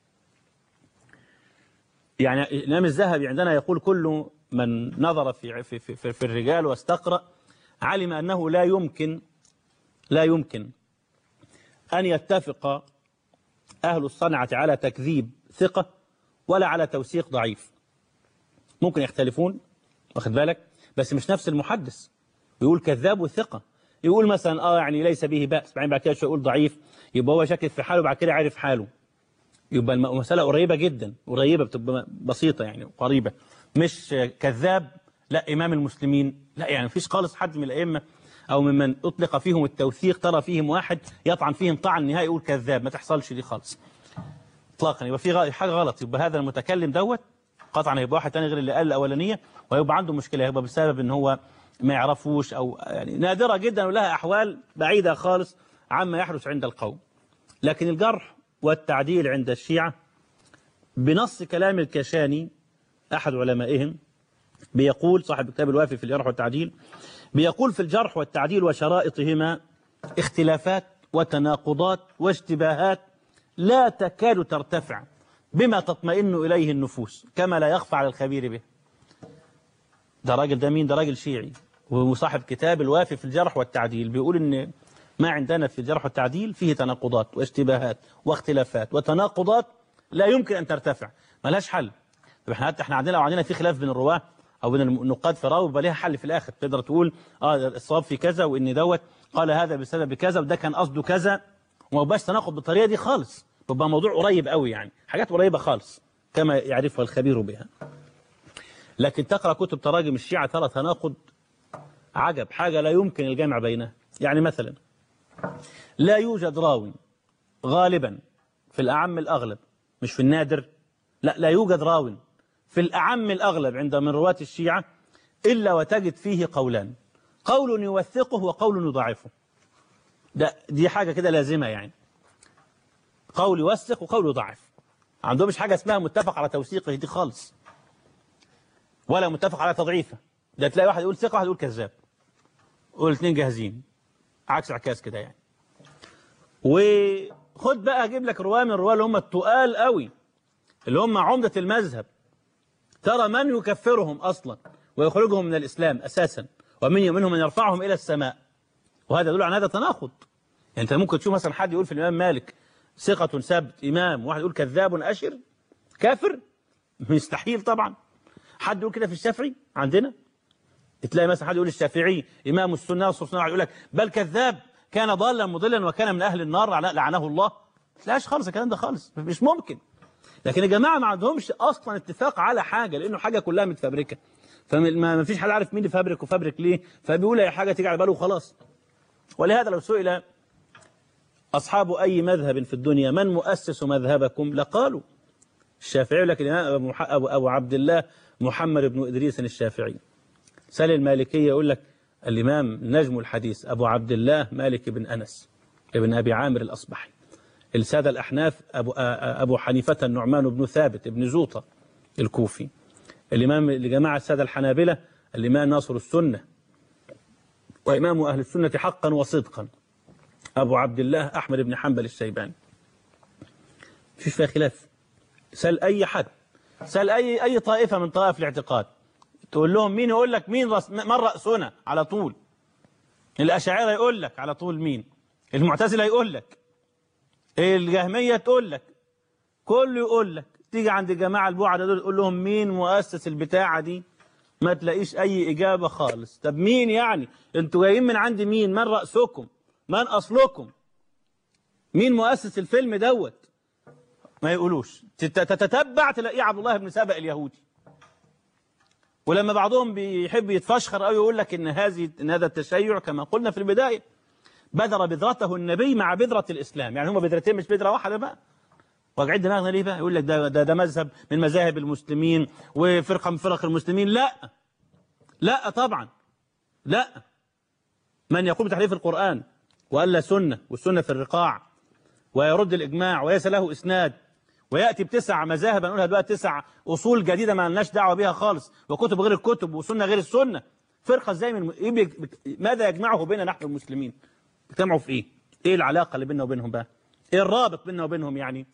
يعني الإمام الذهبي عندنا يقول كل من نظر في في في, في, في الرجال واستقرأ علم أنه لا يمكن لا يمكن أن يتفق أهل الصنعة على تكذيب ثقة ولا على توثيق ضعيف ممكن يختلفون واخد بالك بس مش نفس المحدث يقول كذاب وثقة يقول مثلا اه يعني ليس به بأس بعدين بعد كده شوية يقول ضعيف يبقى هو شاكك في حاله بعد كده عارف حاله يبقى الم- المسألة قريبة جدا قريبة بتبقى بسيطة يعني قريبة مش كذاب لا إمام المسلمين لا يعني مفيش خالص حد من الأئمة أو ممن أطلق فيهم التوثيق ترى فيهم واحد يطعن فيهم طعن نهائي يقول كذاب ما تحصلش دي خالص اطلاقا يبقى في غ- حاجة غلط يبقى هذا المتكلم دوت قطعا هيبقى واحد تاني غير اللي قال الأولانية ويبقى عنده مشكلة يبقى بسبب ان هو ما يعرفوش أو يعني نادرة جدا ولها أحوال بعيدة خالص عما يحدث عند القوم لكن الجرح والتعديل عند الشيعة بنص كلام الكشاني أحد علمائهم بيقول صاحب كتاب الوافي في الجرح والتعديل بيقول في الجرح والتعديل وشرائطهما اختلافات وتناقضات واشتباهات لا تكاد ترتفع بما تطمئن إليه النفوس كما لا يخفى على الخبير به ده راجل ده مين ده راجل شيعي وصاحب كتاب الوافي في الجرح والتعديل بيقول ان ما عندنا في الجرح والتعديل فيه تناقضات واشتباهات واختلافات وتناقضات لا يمكن ان ترتفع ما لهاش حل طب احنا حتى احنا عندنا لو عندنا في خلاف بين الرواه او بين النقاد في راوي يبقى ليها حل في الاخر تقدر تقول اه الصواب في كذا وان دوت قال هذا بسبب كذا وده كان قصده كذا وما يبقاش تناقض بالطريقه دي خالص بيبقى موضوع قريب قوي يعني حاجات قريبه خالص كما يعرفها الخبير بها لكن تقرا كتب تراجم الشيعه ترى تناقض عجب حاجه لا يمكن الجمع بينها يعني مثلا لا يوجد راوي غالبا في الأعم الأغلب مش في النادر لا لا يوجد راو في الأعم الأغلب عند من رواة الشيعة إلا وتجد فيه قولان قول يوثقه وقول يضعفه ده دي حاجة كده لازمة يعني قول يوثق وقول يضعف ما عندهمش حاجة اسمها متفق على توثيقه دي خالص ولا متفق على تضعيفه ده تلاقي واحد يقول ثقة واحد يقول كذاب والاثنين جاهزين عكس عكاس كده يعني وخد بقى اجيب لك رواه من الرواه اللي هم التقال قوي اللي هم عمدة المذهب ترى من يكفرهم أصلا ويخرجهم من الإسلام أساسا ومن منهم من يرفعهم إلى السماء وهذا يدل على هذا تناقض يعني أنت ممكن تشوف مثلا حد يقول في الإمام مالك ثقة ثبت إمام واحد يقول كذاب أشر كافر مستحيل طبعا حد يقول كده في الشافعي عندنا تلاقي مثلا حد يقول الشافعي إمام السنة والسنة يقول لك بل كذاب كان ضالا مضلا وكان من أهل النار لعنه الله ما تلاقيش خالص الكلام ده خالص مش ممكن لكن يا جماعة ما عندهمش أصلا اتفاق على حاجة لأنه حاجة كلها متفبركة فما فيش حد عارف مين اللي فابرك وفابرك ليه فبيقول أي حاجة تيجي على باله وخلاص ولهذا لو سئل أصحاب أي مذهب في الدنيا من مؤسس مذهبكم لقالوا الشافعي لكن أبو, أبو, أبو عبد الله محمد بن إدريس الشافعي سال المالكية يقول لك الإمام نجم الحديث أبو عبد الله مالك بن أنس ابن أبي عامر الأصبحي السادة الأحناف أبو, أبو حنيفة النعمان بن ثابت بن زوطة الكوفي الإمام لجماعة السادة الحنابلة الإمام ناصر السنة وإمام أهل السنة حقا وصدقا أبو عبد الله أحمد بن حنبل الشيباني فيش فيها خلاف سأل أي حد سأل أي أي طائفة من طوائف الاعتقاد تقول لهم مين يقول لك مين رأس من رأسنا على طول الأشاعرة يقول لك على طول مين المعتزلة يقول لك الجهمية تقول لك كله يقول لك تيجي عند الجماعة البعد دول تقول لهم مين مؤسس البتاعة دي ما تلاقيش أي إجابة خالص طب مين يعني انتوا جايين من عند مين من رأسكم من أصلكم مين مؤسس الفيلم دوت ما يقولوش تتتبع تلاقيه عبد الله بن سبأ اليهودي ولما بعضهم بيحب يتفشخر أو يقول لك إن هذه إن هذا التشيع كما قلنا في البداية بذر بذرته النبي مع بذرة الإسلام يعني هم بذرتين مش بذرة واحدة بقى واقعين دماغنا ليه بقى يقول لك ده, ده, ده مذهب من مذاهب المسلمين وفرقة من فرق المسلمين لا لا طبعا لا من يقوم بتحريف القرآن وألا سنة والسنة في الرقاع ويرد الإجماع وليس له إسناد ويأتي بتسع مذاهب نقولها بقى تسع أصول جديدة ما لناش دعوة بها خالص وكتب غير الكتب وسنة غير السنة فرقة ازاي من ماذا يجمعه بيننا نحن المسلمين اجتمعوا في ايه ايه العلاقة اللي بيننا وبينهم بقى ايه الرابط بيننا وبينهم يعني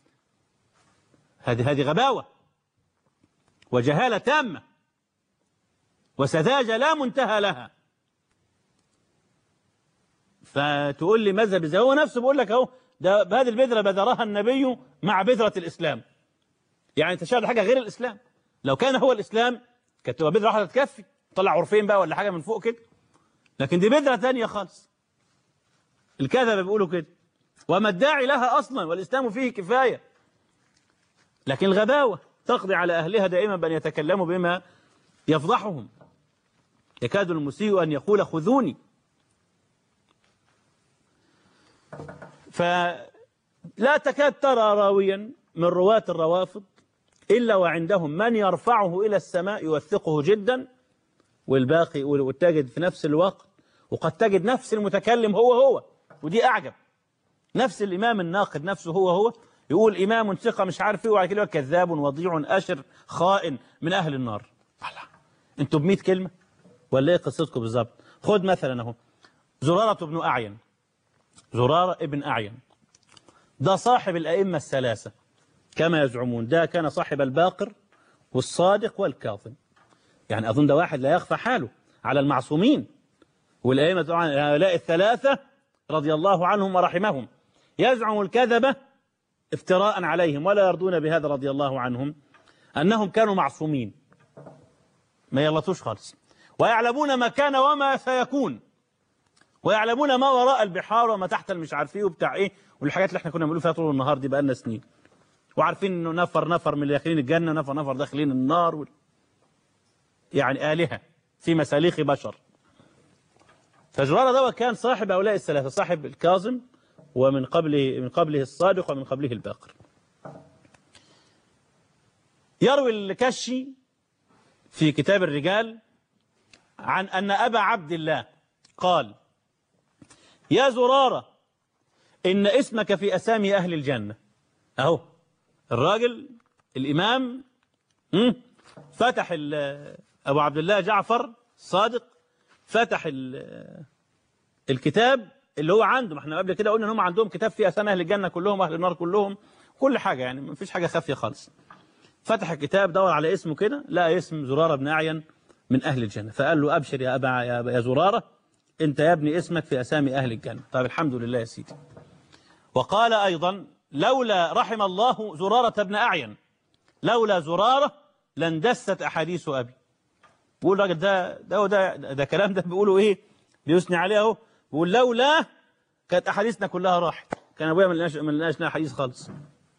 هذه هذه غباوة وجهالة تامة وسذاجة لا منتهى لها فتقول لي مذهب زي هو نفسه بيقول لك اهو ده هذه البذرة بذرها النبي مع بذرة الإسلام يعني تشاهد حاجة غير الإسلام لو كان هو الإسلام كانت تبقى بذرة واحدة تكفي طلع عرفين بقى ولا حاجة من فوق كده لكن دي بذرة ثانية خالص الكذبة بيقولوا كده وما الداعي لها أصلا والإسلام فيه كفاية لكن الغباوة تقضي على أهلها دائما بأن يتكلموا بما يفضحهم يكاد المسيء أن يقول خذوني فلا تكاد ترى راويا من رواة الروافض إلا وعندهم من يرفعه إلى السماء يوثقه جدا والباقي وتجد في نفس الوقت وقد تجد نفس المتكلم هو هو ودي أعجب نفس الإمام الناقد نفسه هو هو يقول إمام ثقة مش عارف ايه وبعد كده كذاب وضيع أشر خائن من أهل النار الله انتوا ب 100 كلمة ولا ايه قصتكم بالظبط خد مثلا اهو زرارة بن أعين زرارة ابن أعين ده صاحب الأئمة الثلاثة كما يزعمون ده كان صاحب الباقر والصادق والكاظم يعني أظن ده واحد لا يخفى حاله على المعصومين والأئمة طبعا هؤلاء الثلاثة رضي الله عنهم ورحمهم يزعم الكذبة افتراء عليهم ولا يرضون بهذا رضي الله عنهم أنهم كانوا معصومين ما يغلطوش خالص ويعلمون ما كان وما سيكون ويعلمون ما وراء البحار وما تحت المش عارفيه وبتاع ايه والحاجات اللي احنا كنا بنقول فيها طول النهار دي بقى لنا سنين وعارفين انه نفر نفر من اللي داخلين الجنه نفر نفر داخلين النار و... يعني آلهة في مساليخ بشر فجرارة ده كان صاحب هؤلاء الثلاثة صاحب الكاظم ومن قبله من قبله الصادق ومن قبله الباقر يروي الكشي في كتاب الرجال عن أن أبا عبد الله قال يا زرارة إن اسمك في أسامي أهل الجنة أهو الراجل الإمام مم، فتح ال- أبو عبد الله جعفر الصادق فتح ال- الكتاب اللي هو عنده ما احنا قبل كده قلنا ان هم عندهم كتاب فيه اسامي اهل الجنه كلهم واهل النار كلهم كل حاجه يعني ما فيش حاجه خافيه خالص فتح الكتاب دور على اسمه كده لقى اسم زراره بن اعين من اهل الجنه فقال له ابشر يا ابا يا, يا زراره انت يا ابني اسمك في اسامي اهل الجنه طيب الحمد لله يا سيدي وقال ايضا لولا رحم الله زراره بن اعين لولا زراره لاندست احاديث ابي بيقول الراجل ده ده ده ده كلام ده بيقولوا ايه بيثني عليه اهو بيقول لولا كانت احاديثنا كلها راحت كان ابويا ما لناش ما لناش لها حديث خالص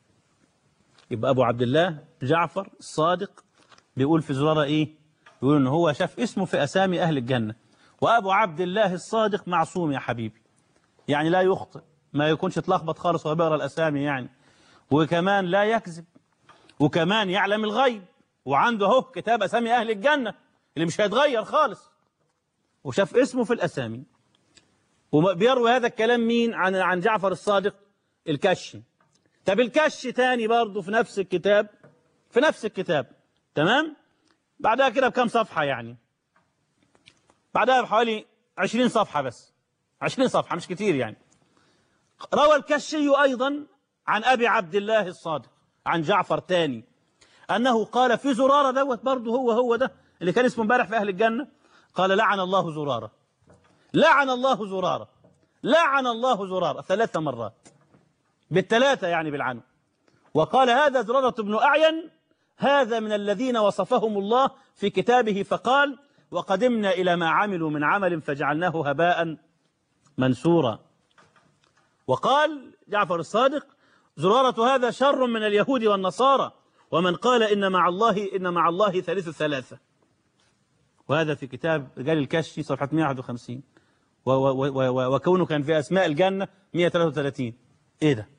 يبقى ابو عبد الله جعفر الصادق بيقول في زراره ايه بيقول ان هو شاف اسمه في اسامي اهل الجنه وابو عبد الله الصادق معصوم يا حبيبي يعني لا يخطئ ما يكونش اتلخبط خالص وهو بيقرا الاسامي يعني وكمان لا يكذب وكمان يعلم الغيب وعنده اهو كتاب اسامي اهل الجنه اللي مش هيتغير خالص وشاف اسمه في الاسامي وبيروي هذا الكلام مين عن عن جعفر الصادق الكشي طب الكش تاني برضه في نفس الكتاب في نفس الكتاب تمام بعدها كده بكم صفحة يعني بعدها بحوالي 20 صفحة بس 20 صفحة مش كتير يعني روى الكشي أيضا عن أبي عبد الله الصادق عن جعفر تاني أنه قال في زرارة دوت برضه هو هو ده اللي كان اسمه امبارح في أهل الجنة قال لعن الله زرارة لعن الله زرارة لعن الله زرارة ثلاث مرات بالثلاثة يعني بالعنو وقال هذا زرارة بن أعين هذا من الذين وصفهم الله في كتابه فقال وقدمنا إلى ما عملوا من عمل فجعلناه هباء منثورا وقال جعفر الصادق زرارة هذا شر من اليهود والنصارى ومن قال إن مع الله إن مع الله ثالث ثلاثة وهذا في كتاب رجال الكشي صفحة 151 و- و- و- و- وكونه كان في أسماء الجنة 133 إيه ده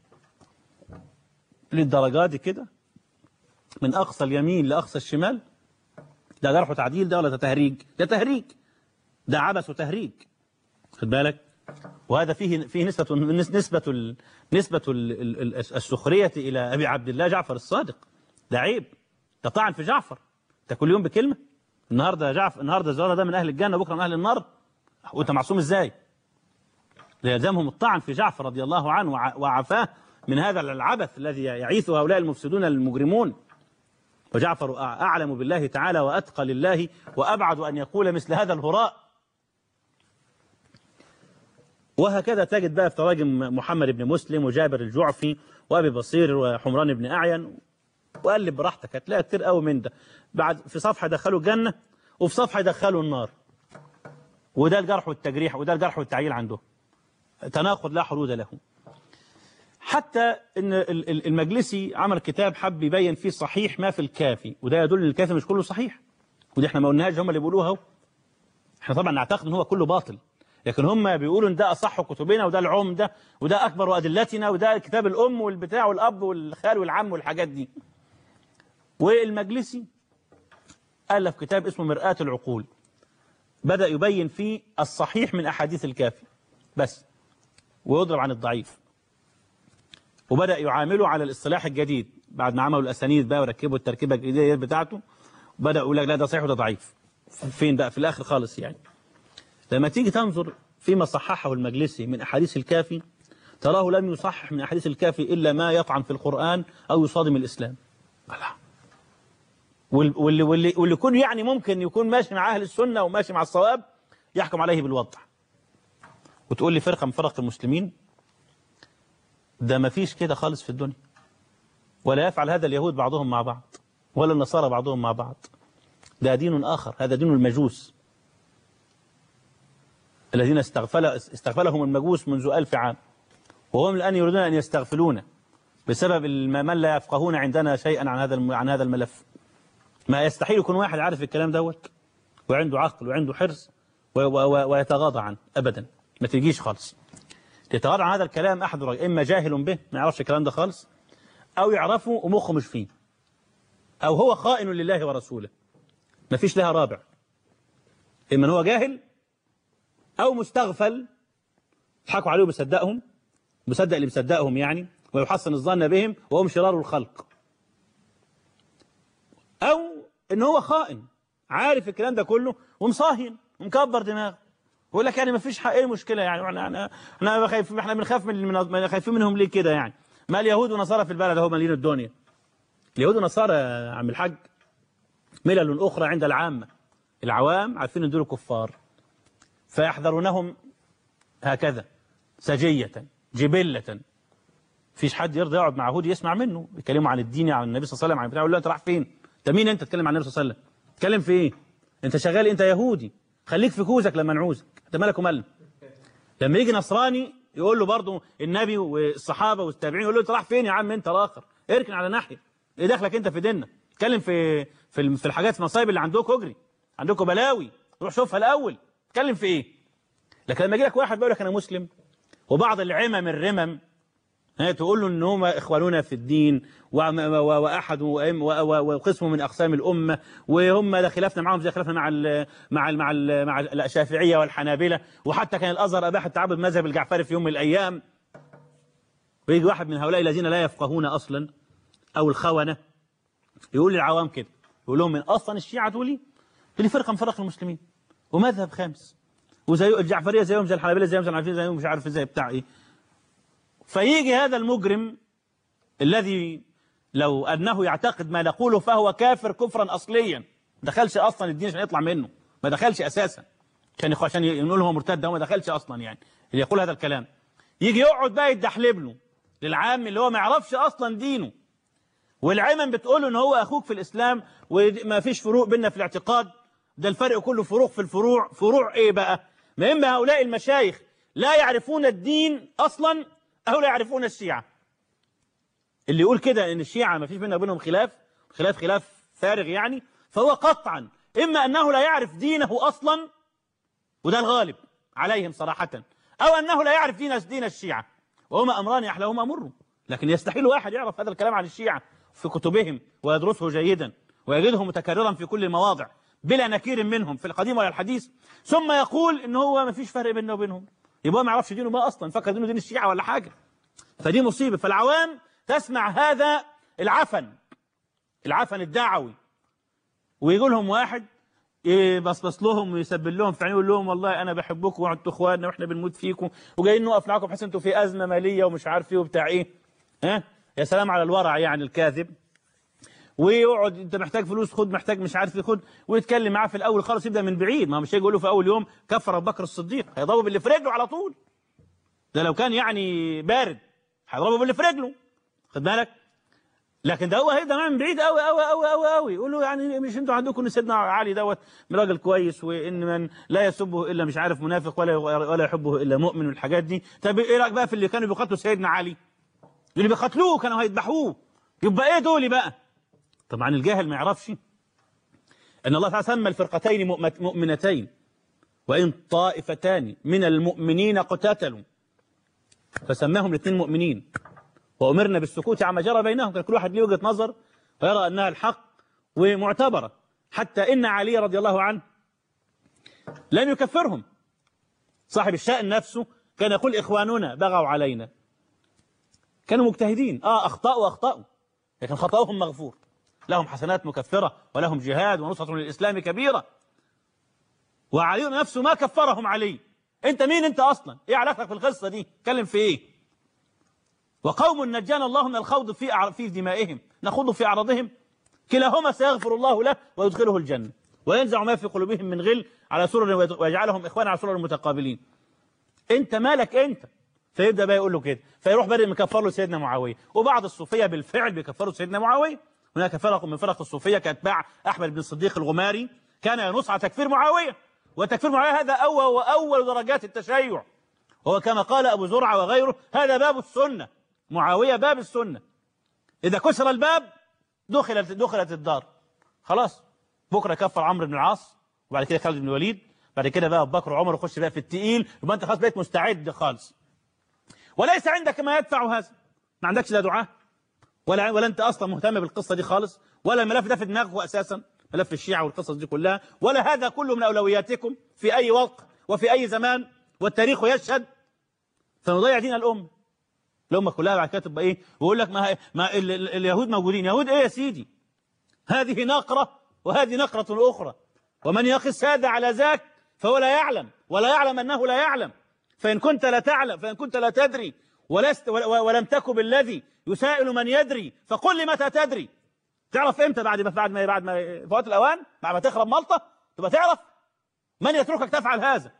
للدرجات دي كده من أقصى اليمين لأقصى الشمال ده جرح وتعديل ده ولا ده تهريج ده تهريج ده عبث وتهريج خد بالك وهذا فيه فيه نسبة نسبة ال- نسبة ال- ال- ال- السخرية إلى أبي عبد الله جعفر الصادق ده عيب ده طعن في جعفر ده كل يوم بكلمة النهارده جعفر النهارده زرارة ده من أهل الجنة وبكرة من أهل النار وأنت معصوم إزاي؟ ليلزمهم الطعن في جعفر رضي الله عنه وع- وعفاه من هذا العبث الذي يعيث هؤلاء المفسدون المجرمون وجعفر أع- أعلم بالله تعالى وأتقى لله وأبعد أن يقول مثل هذا الهراء وهكذا تجد بقى في تراجم محمد بن مسلم وجابر الجعفي وأبي بصير وحمران بن أعين وقلب براحتك هتلاقي كتير قوي من ده بعد في صفحة دخلوا الجنة وفي صفحة دخلوا النار وده الجرح والتجريح وده الجرح والتعيين عندهم تناقض لا حدود له حتى ان ال- ال- المجلسي عمل كتاب حب يبين فيه صحيح ما في الكافي وده يدل ان الكافي مش كله صحيح ودي احنا ما قلناهاش هم اللي بيقولوها اهو احنا طبعا نعتقد ان هو كله باطل لكن هم بيقولوا ان ده اصح كتبنا وده العمده وده اكبر ادلتنا وده كتاب الام والبتاع والاب والخال والعم والحاجات دي والمجلسي الف كتاب اسمه مرآة العقول بدأ يبين فيه الصحيح من احاديث الكافي بس ويضرب عن الضعيف وبدأ يعامله على الاصطلاح الجديد بعد ما عملوا الأسانيد بقى وركبوا التركيبة الجديدة بتاعته بدأ يقول لك لا ده صحيح وده ضعيف فين بقى في الآخر خالص يعني لما تيجي تنظر فيما صححه المجلسي من أحاديث الكافي تراه لم يصحح من أحاديث الكافي إلا ما يطعن في القرآن أو يصادم الإسلام الله وال- واللي, واللي, واللي يكون يعني ممكن يكون ماشي مع أهل السنة وماشي مع الصواب يحكم عليه بالوضع وتقول لي فرقة من فرق المسلمين ده ما فيش كده خالص في الدنيا ولا يفعل هذا اليهود بعضهم مع بعض ولا النصارى بعضهم مع بعض ده دين آخر هذا دين المجوس الذين استغفل استغفلهم المجوس منذ ألف عام وهم الآن يريدون أن يستغفلون بسبب الم- من لا يفقهون عندنا شيئا عن هذا الم- عن هذا الملف ما يستحيل يكون واحد عارف الكلام دوت وعنده عقل وعنده حرص و- و- و- ويتغاضى عنه أبدا ما تجيش خالص يتغاضى عن هذا الكلام أحد رجل إما جاهل به ما يعرفش الكلام ده خالص أو يعرفه ومخه مش فيه أو هو خائن لله ورسوله ما فيش لها رابع إما هو جاهل أو مستغفل يضحكوا عليه وبيصدقهم بيصدق اللي بيصدقهم يعني ويحسن الظن بهم وهم شرار الخلق او ان هو خائن عارف الكلام ده كله ومصاهن ومكبر دماغه يقول لك يعني ما فيش حق ايه المشكله يعني احنا احنا احنا خايف احنا بنخاف من من- خايفين منهم ليه كده يعني ما اليهود ونصارى في البلد اهو مالين الدنيا اليهود والنصارى يا عم الحاج ملل اخرى عند العامه العوام عارفين ان دول كفار فيحذرونهم هكذا سجيه جبله فيش حد يرضى يقعد مع يهودي يسمع منه بيتكلموا عن الدين عن النبي صلى الله عليه وسلم عن بتاع يقول له انت رايح فين انت مين انت تتكلم عن النبي صلى الله عليه وسلم تتكلم في ايه انت شغال انت يهودي خليك في كوزك لما نعوزك انت مالك ومال لما يجي نصراني يقول له برضه النبي والصحابه والتابعين يقول له انت رايح فين يا عم انت الاخر اركن على ناحيه ايه دخلك انت في ديننا اتكلم في في الم- في الحاجات المصايب اللي عندكم اجري عندكم بلاوي روح شوفها الاول اتكلم في ايه لكن لما يجي لك واحد بيقول لك انا مسلم وبعض العمم الرمم ها تقول له ان هم اخواننا في الدين وم- و- واحد وأم- و- و- وقسم من اقسام الامه وهم ده خلافنا معهم زي خلافنا مع ال مع ال مع ال مع الشافعيه والحنابله وحتى كان الازهر اباح التعبد مذهب الجعفري في يوم من الايام ويجي واحد من هؤلاء الذين لا يفقهون اصلا او الخونه يقول للعوام كده يقول لهم من اصلا الشيعه دول دي فرقه من فرق المسلمين ومذهب خامس وزي الجعفريه زيهم زي الحنابله زيهم زي الحنفيه زيهم مش عارف زي بتاع ايه فيجي هذا المجرم الذي لو أنه يعتقد ما نقوله فهو كافر كفرا أصليا ما دخلش أصلا الدين عشان يطلع منه ما دخلش أساسا عشان يخ- عشان يقول هو مرتد هو ما دخلش أصلا يعني اللي يقول هذا الكلام يجي يقعد بقى يدحلب له للعام اللي هو ما يعرفش أصلا دينه والعمم بتقول له ان هو اخوك في الاسلام وما فيش فروق بيننا في الاعتقاد ده الفرق كله فروق في الفروع فروع ايه بقى ما اما هؤلاء المشايخ لا يعرفون الدين اصلا او لا يعرفون الشيعه اللي يقول كده ان الشيعه ما فيش بيننا وبينهم خلاف خلاف خلاف فارغ يعني فهو قطعا اما انه لا يعرف دينه اصلا وده الغالب عليهم صراحه او انه لا يعرف دين دين الشيعه وهما امران احلاهما مر لكن يستحيل واحد يعرف هذا الكلام عن الشيعه في كتبهم ويدرسه جيدا ويجده متكررا في كل المواضع بلا نكير منهم في القديم ولا الحديث ثم يقول ان هو ما فيش فرق بيننا وبينهم يبقى هو ما يعرفش دينه ما اصلا فكر دينه دين الشيعه ولا حاجه فدي مصيبه فالعوام تسمع هذا العفن العفن الدعوي ويجي لهم واحد يبصبص لهم ويسبل لهم في عينيه ويقول لهم والله انا بحبكم وانتوا اخواننا واحنا بنموت فيكم وجايين نقف معاكم بحيث انتوا في ازمه ماليه ومش عارف ايه وبتاع ايه ها يا سلام على الورع يعني الكاذب ويقعد انت محتاج فلوس خد محتاج مش عارف ايه خد ويتكلم معاه في الاول خالص يبدا من بعيد ما هو مش هيجي يقول له في اول يوم كفر ابو بكر الصديق هيضربه باللي في رجله على طول ده لو كان يعني بارد هيضربه باللي في رجله خد بالك لكن ده هو هيبدا معاه من بعيد قوي قوي قوي قوي قوي يقول له يعني مش انتوا عندكم ان سيدنا علي دوت راجل كويس وان من لا يسبه الا مش عارف منافق ولا ولا يحبه الا مؤمن والحاجات دي طب ايه رايك بقى في اللي كانوا بيقاتلوا سيدنا علي اللي بيقاتلوه كانوا هيذبحوه يبقى ايه دول بقى طبعا الجاهل ما يعرفش ان الله تعالى سمى الفرقتين مؤمت- مؤمنتين وان طائفتان من المؤمنين اقتتلوا فسماهم الاثنين مؤمنين وأمرنا بالسكوت عما جرى بينهم كان كل واحد له وجهة نظر ويرى أنها الحق ومعتبرة حتى إن علي رضي الله عنه لم يكفرهم صاحب الشأن نفسه كان يقول إخواننا بغوا علينا كانوا مجتهدين آه أخطأوا أخطأوا لكن خطأهم مغفور لهم حسنات مكفرة ولهم جهاد ونصرة للإسلام كبيرة وعلي نفسه ما كفرهم علي أنت مين أنت أصلا إيه علاقتك في القصة دي تكلم في إيه وقوم نجانا الله من الخوض في أع- في دمائهم نخوض في أعراضهم كلاهما سيغفر الله له ويدخله الجنة وينزع ما في قلوبهم من غل على سرر ويد- ويجعلهم إخوانا على سرر متقابلين أنت مالك أنت فيبدأ بقى يقول له كده فيروح بدأ مكفر له سيدنا معاوية وبعض الصوفية بالفعل بيكفروا سيدنا معاوية هناك فرق من فرق الصوفية كأتباع أحمد بن الصديق الغماري كان ينص على تكفير معاوية وتكفير معاوية هذا أول وأول درجات التشيع هو كما قال أبو زرعة وغيره هذا باب السنة معاوية باب السنة إذا كسر الباب دخلت دخلت الدار خلاص بكرة كفر عمرو بن العاص وبعد كده خالد بن الوليد بعد كده بقى أبو بكر وعمر يخش بقى في التقيل يبقى أنت خلاص بقيت مستعد خالص وليس عندك ما يدفع هذا ما عندكش لا دعاء ولا ولا أنت أصلا مهتم بالقصة دي خالص ولا الملف ده في دماغك أساسا ملف الشيعة والقصص دي كلها ولا هذا كله من أولوياتكم في أي وقت وفي أي زمان والتاريخ يشهد فنضيع دين الأمة الأمة كلها بعد كده تبقى إيه ويقول لك ما, ما ال ال اليهود موجودين يهود إيه يا سيدي هذه نقرة وهذه نقرة أخرى ومن يقس هذا على ذاك فهو لا يعلم ولا يعلم أنه لا يعلم فإن كنت لا تعلم فإن كنت لا تدري ولست ولم تكن بالذي يسائل من يدري فقل لي متى تدري تعرف امتى بعد ما بعد ما بعد ما فوات الاوان بعد ما تخرب ملطه تبقى تعرف من يتركك تفعل هذا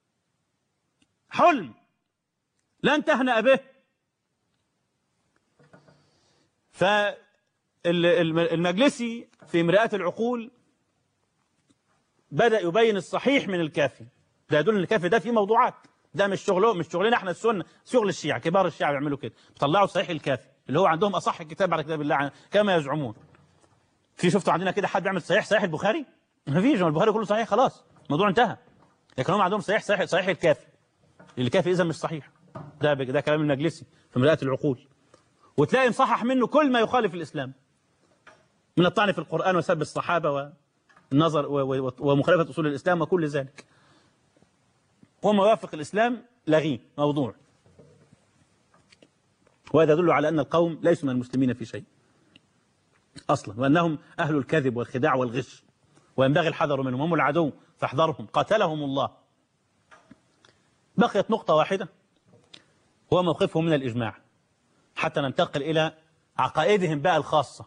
حلم لن تهنأ به فالمجلسي في مرآة العقول بدأ يبين الصحيح من الكافي ده يدل ان الكافي ده فيه موضوعات ده مش شغله مش شغلنا احنا السنه شغل الشيعة كبار الشيعة بيعملوا كده بيطلعوا صحيح الكافي اللي هو عندهم اصح الكتاب على كتاب الله كما يزعمون في شفتوا عندنا كده حد بيعمل صحيح صحيح البخاري ما فيش البخاري كله صحيح خلاص الموضوع انتهى لكن هم عندهم صحيح صحيح صحيح الكافي الكافي اذا مش صحيح ده ده كلام المجلسي في مرآة العقول وتلاقي مصحح منه كل ما يخالف الاسلام من الطعن في القرآن وسب الصحابة والنظر ومخالفة أصول الإسلام وكل ذلك وما وافق الإسلام لغيه موضوع وهذا يدل على أن القوم ليسوا من المسلمين في شيء أصلا وأنهم أهل الكذب والخداع والغش وينبغي الحذر منهم هم العدو فاحذرهم قاتلهم الله بقيت نقطة واحدة هو موقفهم من الإجماع حتى ننتقل إلى عقائدهم بقى الخاصة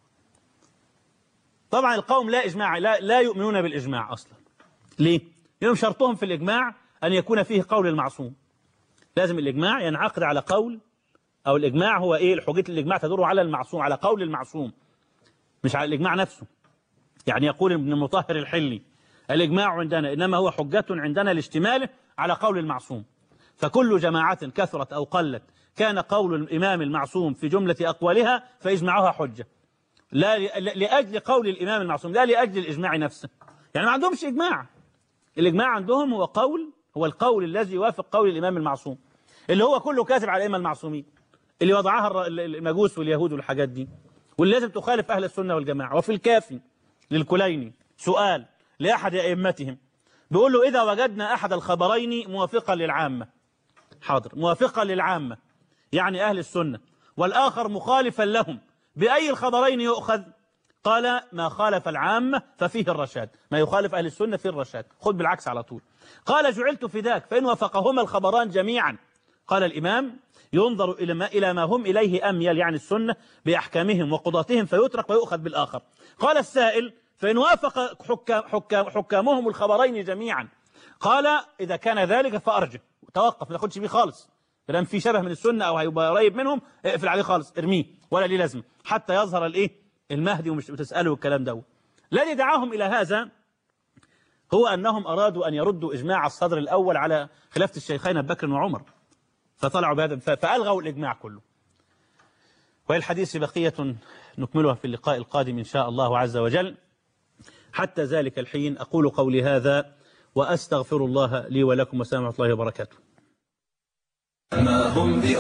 طبعا القوم لا إجماع لا, لا يؤمنون بالإجماع أصلا ليه؟ لأنهم شرطهم في الإجماع أن يكون فيه قول المعصوم لازم الإجماع ينعقد على قول أو الإجماع هو إيه الحجة الإجماع تدور على المعصوم على قول المعصوم مش على الإجماع نفسه يعني يقول ابن المطهر الحلي الإجماع عندنا إنما هو حجة عندنا لاشتماله على قول المعصوم فكل جماعة كثرت أو قلت كان قول الإمام المعصوم في جملة أقوالها فإجماعها حجة لا لأجل قول الإمام المعصوم لا لأجل الإجماع نفسه يعني ما عندهمش إجماع الإجماع عندهم هو قول هو القول الذي يوافق قول الإمام المعصوم اللي هو كله كاتب على الأئمة المعصومين اللي وضعها المجوس واليهود والحاجات دي واللي لازم تخالف أهل السنة والجماعة وفي الكافي للكليني سؤال لأحد أئمتهم بيقول له إذا وجدنا أحد الخبرين موافقا للعامة حاضر موافقا للعامة يعني أهل السنة والآخر مخالفا لهم بأي الخبرين يؤخذ قال ما خالف العامة ففيه الرشاد ما يخالف أهل السنة فيه الرشاد خذ بالعكس على طول قال جعلت في ذاك فإن وافقهما الخبران جميعا قال الإمام ينظر إلى ما, إلى ما هم إليه أميل يعني السنة بأحكامهم وقضاتهم فيترك ويؤخذ بالآخر قال السائل فإن وافق حكام حكام حكامهم الخبرين جميعا قال إذا كان ذلك فأرجه توقف ما تاخدش بيه خالص لأن في شبه من السنة أو هيبقى قريب منهم اقفل عليه خالص ارميه ولا ليه لازمه حتى يظهر الايه المهدي ومش بتسأله الكلام ده الذي دعاهم إلى هذا هو أنهم أرادوا أن يردوا إجماع الصدر الأول على خلافة الشيخين أبي بكر وعمر فطلعوا بهذا فألغوا الإجماع كله والحديث بقية نكملها في اللقاء القادم إن شاء الله عز وجل حتى ذلك الحين أقول قولي هذا وأستغفر الله لي ولكم وسلام الله وبركاته ما هم